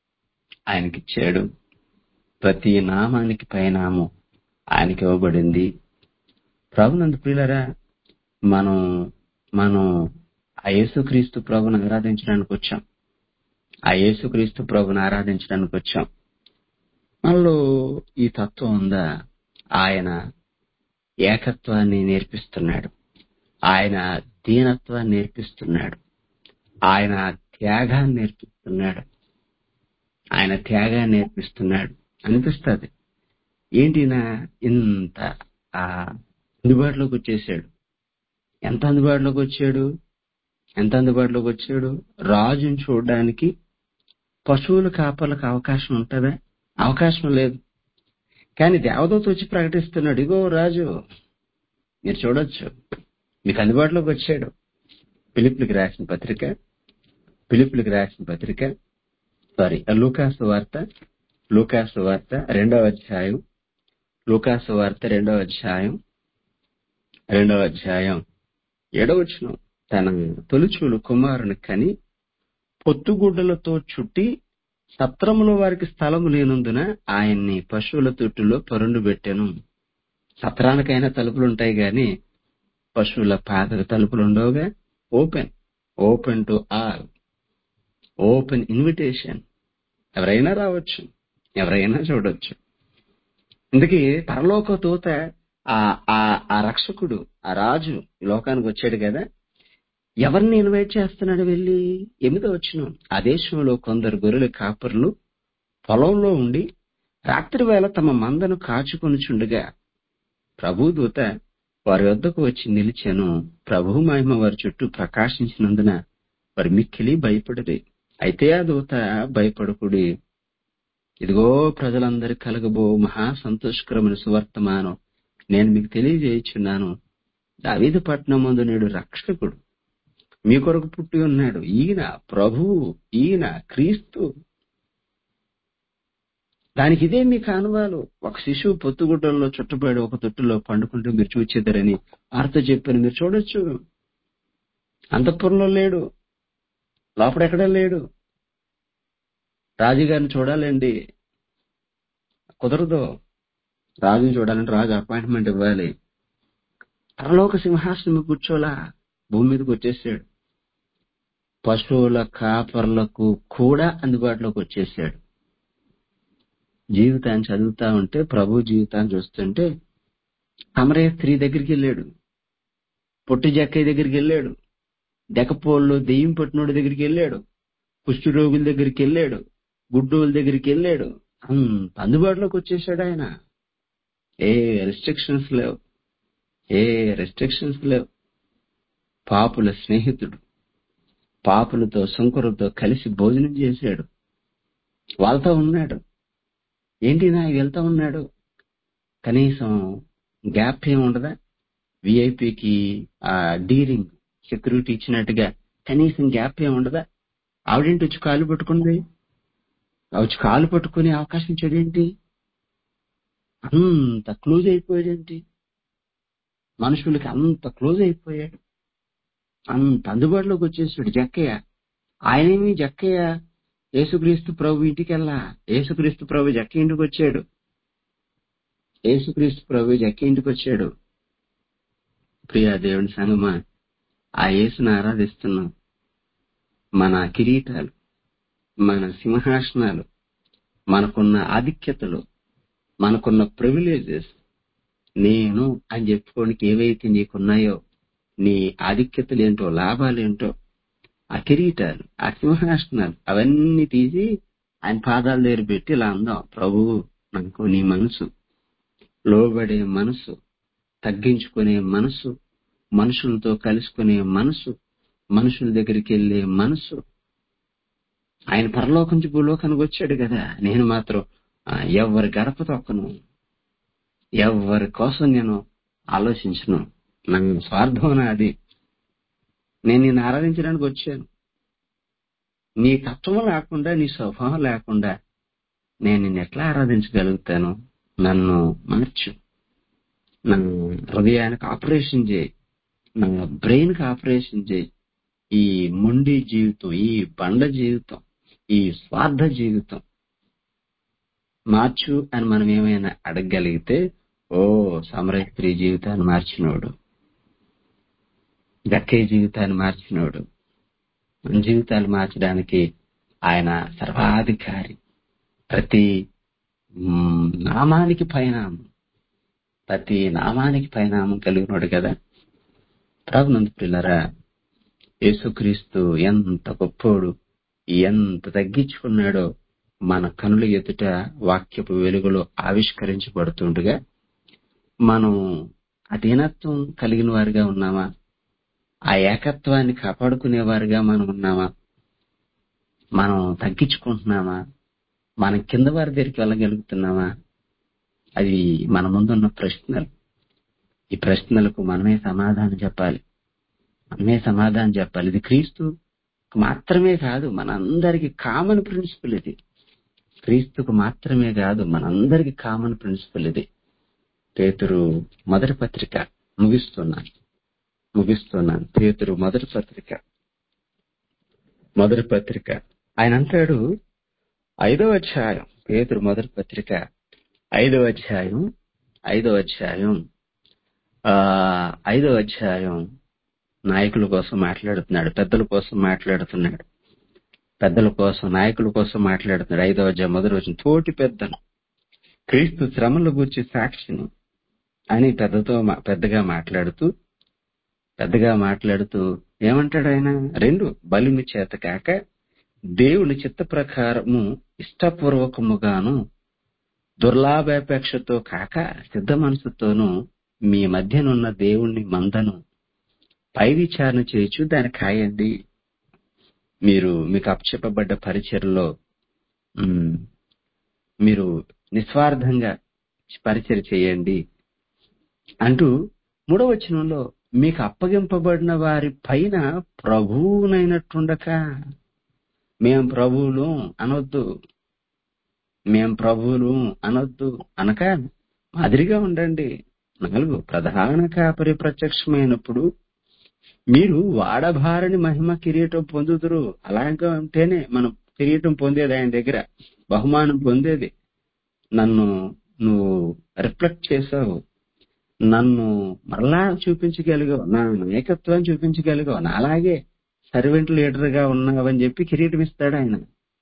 A: ఆయనకిచ్చాడు ప్రతి నామానికి పైనామం ఆయనకి ఇవ్వబడింది ప్రభునందు ప్రియులరా మనం మనం ఆ యేసుక్రీస్తు ప్రభుని ఆరాధించడానికి వచ్చాం ఆ యేసుక్రీస్తు ప్రభుని ఆరాధించడానికి వచ్చాం మనలో ఈ తత్వం ఉందా ఆయన ఏకత్వాన్ని నేర్పిస్తున్నాడు ఆయన దీనత్వాన్ని నేర్పిస్తున్నాడు ఆయన త్యాగాన్ని నేర్పిస్తున్నాడు ఆయన త్యాగాన్ని నేర్పిస్తున్నాడు అనిపిస్తుంది ఏంటినా ఇంత ఆ అందుబాటులోకి వచ్చేసాడు ఎంత అందుబాటులోకి వచ్చాడు ఎంత అందుబాటులోకి వచ్చాడు రాజుని చూడడానికి పశువుల కాపర్లకు అవకాశం ఉంటుందా అవకాశం లేదు కానీ దేవదూత వచ్చి ప్రకటిస్తున్నాడు ఇగో రాజు మీరు చూడొచ్చు మీకు అందుబాటులోకి వచ్చాడు పిలుపులకి రాసిన పత్రిక పిలుపులకి రాసిన పత్రిక సారీ లూకాసు వార్త లూకాసు వార్త రెండవ అధ్యాయం లూకాసు వార్త రెండవ అధ్యాయం రెండవ అధ్యాయం ఏడవచ్చును తన తొలుచూలు కుమారుని కని పొత్తుగుడ్డలతో చుట్టి సత్రములో వారికి స్థలము లేనందున ఆయన్ని పశువుల తొట్టులో పరుండు పెట్టాను సత్రానికైనా తలుపులుంటాయి గాని పశువుల పాతక తలుపులు ఉండవుగా open open to all open invitation ఎవరైనా రావచ్చు ఎవరైనా చూడొచ్చు ఇందుకే పరలోక దూత ఆ ఆ ఆ రక్షకుడు ఆ రాజు ఈ లోకానికి వచ్చాడు కదా ఎవరిని ఇన్వైట్ చేస్తున్నాడు వెళ్ళి ఎనిమిదో వచ్చిన ఆ దేశంలో కొందరు గొర్రెల కాపర్లు పొలంలో ఉండి రాత్రి వేళ తమ మందను కాచుకొనుచుండగా ప్రభు దూత వారి వద్దకు వచ్చి నిలిచాను ప్రభు మహిమ వారి చుట్టూ ప్రకాశించినందున వారి మిక్కిలి భయపడది అయితే ఆ దూత భయపడకుడి ఇదిగో ప్రజలందరి కలగబో మహా సంతోషకరమైన సువర్తమానం నేను మీకు తెలియజేయుచున్నాను దావీదు పట్నం ముందు నేడు రక్షకుడు మీ కొరకు పుట్టి ఉన్నాడు ఈయన ప్రభువు ఈయన క్రీస్తు దానికి ఇదే మీ కానువాలు ఒక శిశువు పొత్తుగుడ్డల్లో చుట్టబడి ఒక తొట్టులో పండుకుంటూ మీరు చూచేద్దరని వారితో చెప్పాను మీరు చూడొచ్చు అంతఃపురంలో లేడు లోపడెక్కడా లేడు రాజుగారిని చూడాలండి కుదరదు రాజుని చూడాలంటే రాజు అపాయింట్మెంట్ ఇవ్వాలి పరలోక సింహాసనం మీద కూర్చోలా భూమి మీదకి వచ్చేసాడు పశువుల కాపర్లకు కూడా అందుబాటులోకి వచ్చేసాడు జీవితాన్ని చదువుతా ఉంటే ప్రభు జీవితాన్ని చూస్తుంటే అమరయ్య స్త్రీ దగ్గరికి వెళ్ళాడు పొట్టి జక్కయ్య దగ్గరికి వెళ్ళాడు దెకపోళ్ళు దెయ్యం పట్టినోడి దగ్గరికి వెళ్ళాడు కుష్టి రోగుల దగ్గరికి వెళ్ళాడు గుడ్డోల దగ్గరికి వెళ్ళాడు అంత అందుబాటులోకి వచ్చేసాడు ఆయన ఏ రెస్ట్రిక్షన్స్ లేవు ఏ రెస్ట్రిక్షన్స్ లేవు పాపుల స్నేహితుడు పాపులతో శంకరులతో కలిసి భోజనం చేశాడు వాళ్ళతో ఉన్నాడు ఏంటి నా వెళ్తా ఉన్నాడు కనీసం గ్యాప్ ఏమి ఉండదా విఐపికి ఆ డీరింగ్ సెక్యూరిటీ ఇచ్చినట్టుగా కనీసం గ్యాప్ ఏమి ఉండదా ఆవిడేంటి వచ్చి కాలు పట్టుకుంది వచ్చి కాలు పట్టుకునే అవకాశం ఇచ్చాడేంటి అంత క్లోజ్ అయిపోయాడేంటి మనుషులకి అంత క్లోజ్ అయిపోయాడు అంత అందుబాటులోకి వచ్చేసాడు జక్కయ్య ఆయనేమి జక్కయ్య యేసుక్రీస్తు ప్రభు ఇంటికెళ్ళా యేసుక్రీస్తు ప్రభు జక్క ఇంటికి వచ్చాడు యేసుక్రీస్తు ప్రభు జక్క ఇంటికి వచ్చాడు ప్రియా దేవుని సంగమా ఆ యేసును ఆరాధిస్తున్నాం మన కిరీటాలు మన సింహాసనాలు మనకున్న ఆధిక్యతలు మనకున్న ప్రివిలేజెస్ నేను అని చెప్పుకోనికి ఏవైతే నీకున్నాయో నీ ఆధిక్యతలు ఏంటో లాభాలేంటో ఆ కిరీటాలు ఆ సింహాసనాలు అవన్నీ తీసి ఆయన పాదాల దగ్గర పెట్టి ఇలా అందాం ప్రభువు నాకు నీ మనసు లోబడే మనసు తగ్గించుకునే మనసు మనుషులతో కలుసుకునే మనసు మనుషుల దగ్గరికి వెళ్లే మనసు ఆయన పరలోకం నుంచి భూలోకానికి వచ్చాడు కదా నేను మాత్రం ఆ, ఎవరి గడప తొక్కను ఎవరి కోసం నేను ఆలోచించను నా స్వార్థం నాది నేను నిన్ను ఆరాధించడానికి వచ్చాను నీ తత్వం లేకుండా నీ స్వభావం లేకుండా నేను నిన్ను ఎట్లా ఆరాధించగలుగుతాను నన్ను మార్చు నా హృదయానికి ఆపరేషన్ చేయి నా బ్రెయిన్ కి ఆపరేషన్ చేయి ఈ మొండి జీవితం ఈ బండ జీవితం ఈ స్వార్థ జీవితం మార్చు అని మనం ఏమైనా అడగగలిగితే ఓ సమరస్త్రీ జీవితాన్ని మార్చినోడు గక్కే జీవితాన్ని మార్చినోడు మన జీవితాలు మార్చడానికి ఆయన సర్వాధికారి ప్రతి మ్, నామానికి పరిణామం ప్రతి నామానికి పరిణామం కలిగినోడు కదా ప్రభునందు పిల్లరా యేసుక్రీస్తు ఎంత గొప్పోడు ఎంత తగ్గించుకున్నాడో మన కనుల ఎదుట వాక్యపు వెలుగులో ఆవిష్కరించబడుతుండగా మనం అధీనత్వం కలిగిన వారిగా ఉన్నామా ఆ ఏకత్వాన్ని కాపాడుకునేవారుగా మనం ఉన్నామా మనం తగ్గించుకుంటున్నామా మనం కింద వారి దగ్గరికి వెళ్ళగలుగుతున్నామా అది మన ముందున్న ప్రశ్నలు ఈ ప్రశ్నలకు మనమే సమాధానం చెప్పాలి మనమే సమాధానం చెప్పాలి ఇది క్రీస్తు మాత్రమే కాదు మనందరికి కామన్ ప్రిన్సిపల్ ఇది క్రీస్తుకు మాత్రమే కాదు మనందరికి కామన్ ప్రిన్సిపల్ ఇది పేతురు మొదటి పత్రిక ముగిస్తున్నాను ముగిస్తున్నాను పేతురు మొదటి పత్రిక మొదటి పత్రిక ఆయన అంటాడు ఐదవ అధ్యాయం పేతురు మొదటి పత్రిక ఐదవ అధ్యాయం ఐదవ అధ్యాయం ఆ ఐదవ అధ్యాయం నాయకుల కోసం మాట్లాడుతున్నాడు పెద్దల కోసం మాట్లాడుతున్నాడు పెద్దల కోసం నాయకుల కోసం మాట్లాడుతున్నాడు ఐదవ అధ్యాయం మొదటి రోజు తోటి పెద్దను క్రీస్తు శ్రమల గురించి సాక్షిని అని పెద్దతో మా- పెద్దగా మాట్లాడుతూ పెద్దగా మాట్లాడుతూ ఏమంటాడు ఆయన రెండు బలిమి చేత కాక దేవుని చిత్త ప్రకారము ఇష్టపూర్వకముగాను దుర్లాభాపేక్షతో కాక సిద్ధ మనసుతోనూ మీ మధ్యనున్న దేవుణ్ణి మందను పై విచారణ చేయొచ్చు దాన్ని కాయండి మీరు మీకు అప్పచెప్పబడ్డ పరిచయలో ఉమ్, మీరు నిస్వార్థంగా పరిచయం చేయండి అంటూ మూడవ వచనంలో మీకు అప్పగింపబడిన వారి పైన ప్రభువునైనట్టుండక మేం ప్రభువులు అనొద్దు మేం ప్రభువులు అనొద్దు అనక మాదిరిగా ఉండండి నాలుగు ప్రధాన కాపరి ప్రత్యక్షమైనప్పుడు మీరు వాడబారని మహిమ కిరీటం పొందుదురు అలాగా ఉంటేనే మనం కిరీటం పొందేది ఆయన దగ్గర బహుమానం పొందేది నన్ను నువ్వు రిఫ్లెక్ట్ చేసావు నన్ను మరలా చూపించగలిగావు నా నాయకత్వాన్ని చూపించగలిగావు నా అలాగే సర్వెంట్ లీడర్ గా ఉన్నావని చెప్పి కిరీటం ఇస్తాడు ఆయన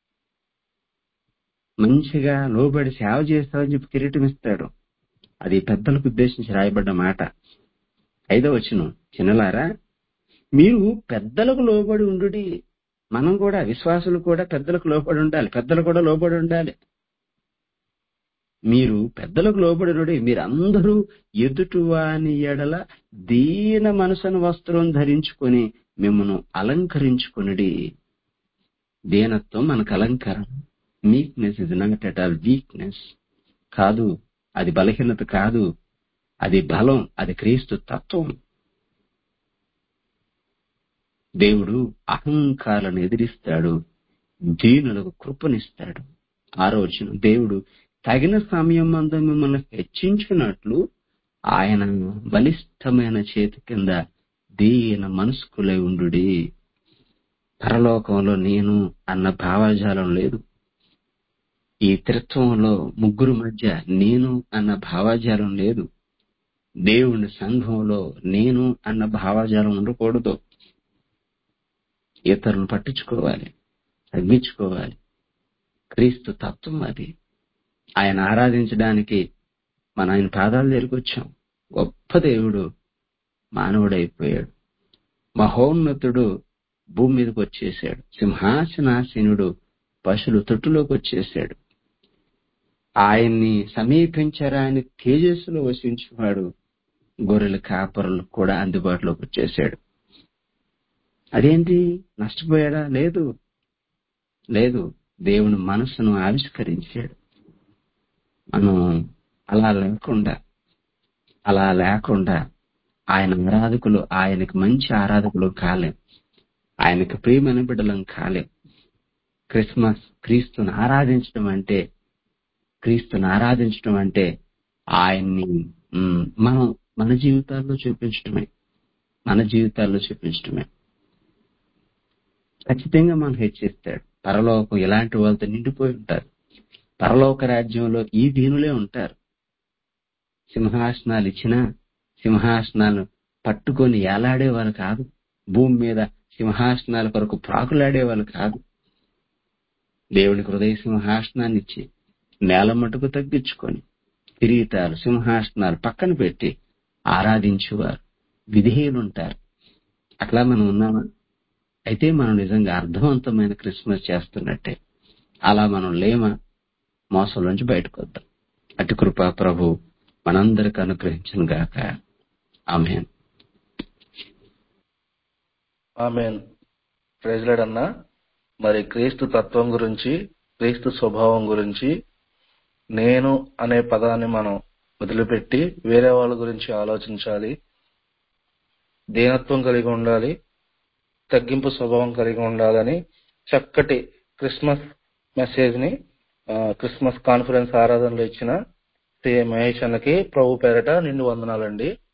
A: మంచిగా లోబడి సేవ చేస్తావని చెప్పి కిరీటం ఇస్తాడు అది పెద్దలకు ఉద్దేశించి రాయబడ్డ మాట ఐదో వచ్చును చిన్నలారా మీరు పెద్దలకు లోబడి ఉండు మనం కూడా విశ్వాసులు కూడా పెద్దలకు లోబడి ఉండాలి పెద్దలు కూడా లోబడి ఉండాలి మీరు పెద్దలకు లోబడి ఉండి మీరందరూ ఎదుటివాని ఎడల దీన మనసును వస్త్రం ధరించుకొని మిమ్మను అలంకరించుకునిడి దీనత్వం మనకు అలంకారం meekness is not at all weakness కాదు అది బలహీనత కాదు అది బలం అది క్రీస్తు తత్వం దేవుడు అహంకారాలను ఎదిరిస్తాడు దీనులకు కృపనిస్తాడు ఆరోచన దేవుడు తగిన సమయం మందు మిమ్మల్ని హెచ్చించినట్లు ఆయన బలిష్టమైన చేతి కింద దీన మనస్కులై ఉండు పరలోకంలో నేను అన్న భావజాలం లేదు ఈ త్రిత్వంలో ముగ్గురు మధ్య నేను అన్న భావజాలం లేదు దేవుని సంఘంలో నేను అన్న భావజాలం ఉండకూడదు ఇతరులను పట్టించుకోవాలి తగ్గించుకోవాలి క్రీస్తు తత్వం అది ఆయన ఆరాధించడానికి మన ఆయన పాదాల దగ్గరికి వచ్చాం గొప్ప దేవుడు మానవుడైపోయాడు మహోన్నతుడు భూమి మీదకి వచ్చేసాడు సింహాసనాసీనుడు పశువులు తొట్టులోకి వచ్చేసాడు ఆయన్ని సమీపించరాని తేజస్సులో వసించేవాడు గొర్రెల కాపరులు కూడా అందుబాటులోకి వచ్చేసాడు అదేంటి నష్టపోయాడా లేదు లేదు దేవుని మనసును ఆవిష్కరించాడు మనం అలా లేకుండా అలా లేకుండా ఆయన ఆరాధకులు ఆయనకు మంచి ఆరాధకులు కాలేం ఆయనకు ప్రియమైన బిడ్డలం కాలేం క్రిస్మస్ క్రీస్తుని ఆరాధించడం అంటే క్రీస్తుని ఆరాధించడం అంటే ఆయన్ని మ్, మనం మన జీవితాల్లో చూపించడమే మన జీవితాల్లో చూపించడమే ఖచ్చితంగా మనం హెచ్చిస్తాడు పరలోకం ఇలాంటి వాళ్ళతో నిండిపోయి ఉంటారు పరలోక రాజ్యంలో ఈ దీనులే ఉంటారు సింహాసనాలు ఇచ్చినా సింహాసనాలు పట్టుకొని ఏలాడేవారు కాదు భూమి మీద సింహాసనాల కొరకు ప్రాకులాడేవాళ్ళు కాదు దేవునికి హృదయ సింహాసనాన్ని ఇచ్చి నేల మటుకు తగ్గించుకొని కిరీటాలు సింహాసనాలు పక్కన పెట్టి ఆరాధించేవారు విధేయులుంటారు అట్లా మనం ఉన్నామా అయితే మనం నిజంగా అర్థవంతమైన క్రిస్మస్ చేస్తున్నట్టే అలా మనం లేమా మోసంలోంచి బయటకు వద్దాం అటు కృప ప్రభు మనందరికి అనుగ్రహించను గాక ఆమెన్
B: ఆమెన్ ప్రైజ్లాడ్ అన్న మరి క్రీస్తు తత్వం గురించి క్రీస్తు స్వభావం గురించి నేను అనే పదాన్ని మనం వదిలిపెట్టి వేరే వాళ్ళ గురించి ఆలోచించాలి దీనత్వం కలిగి ఉండాలి తగ్గింపు స్వభావం కలిగి ఉండాలని చక్కటి క్రిస్మస్ మెసేజ్ ని ఆ, క్రిస్మస్ కాన్ఫరెన్స్ ఆరాధనలో ఇచ్చిన శ్రీ మహేష్ అన్నకి ప్రభు పేరట నిండు వందనాలండి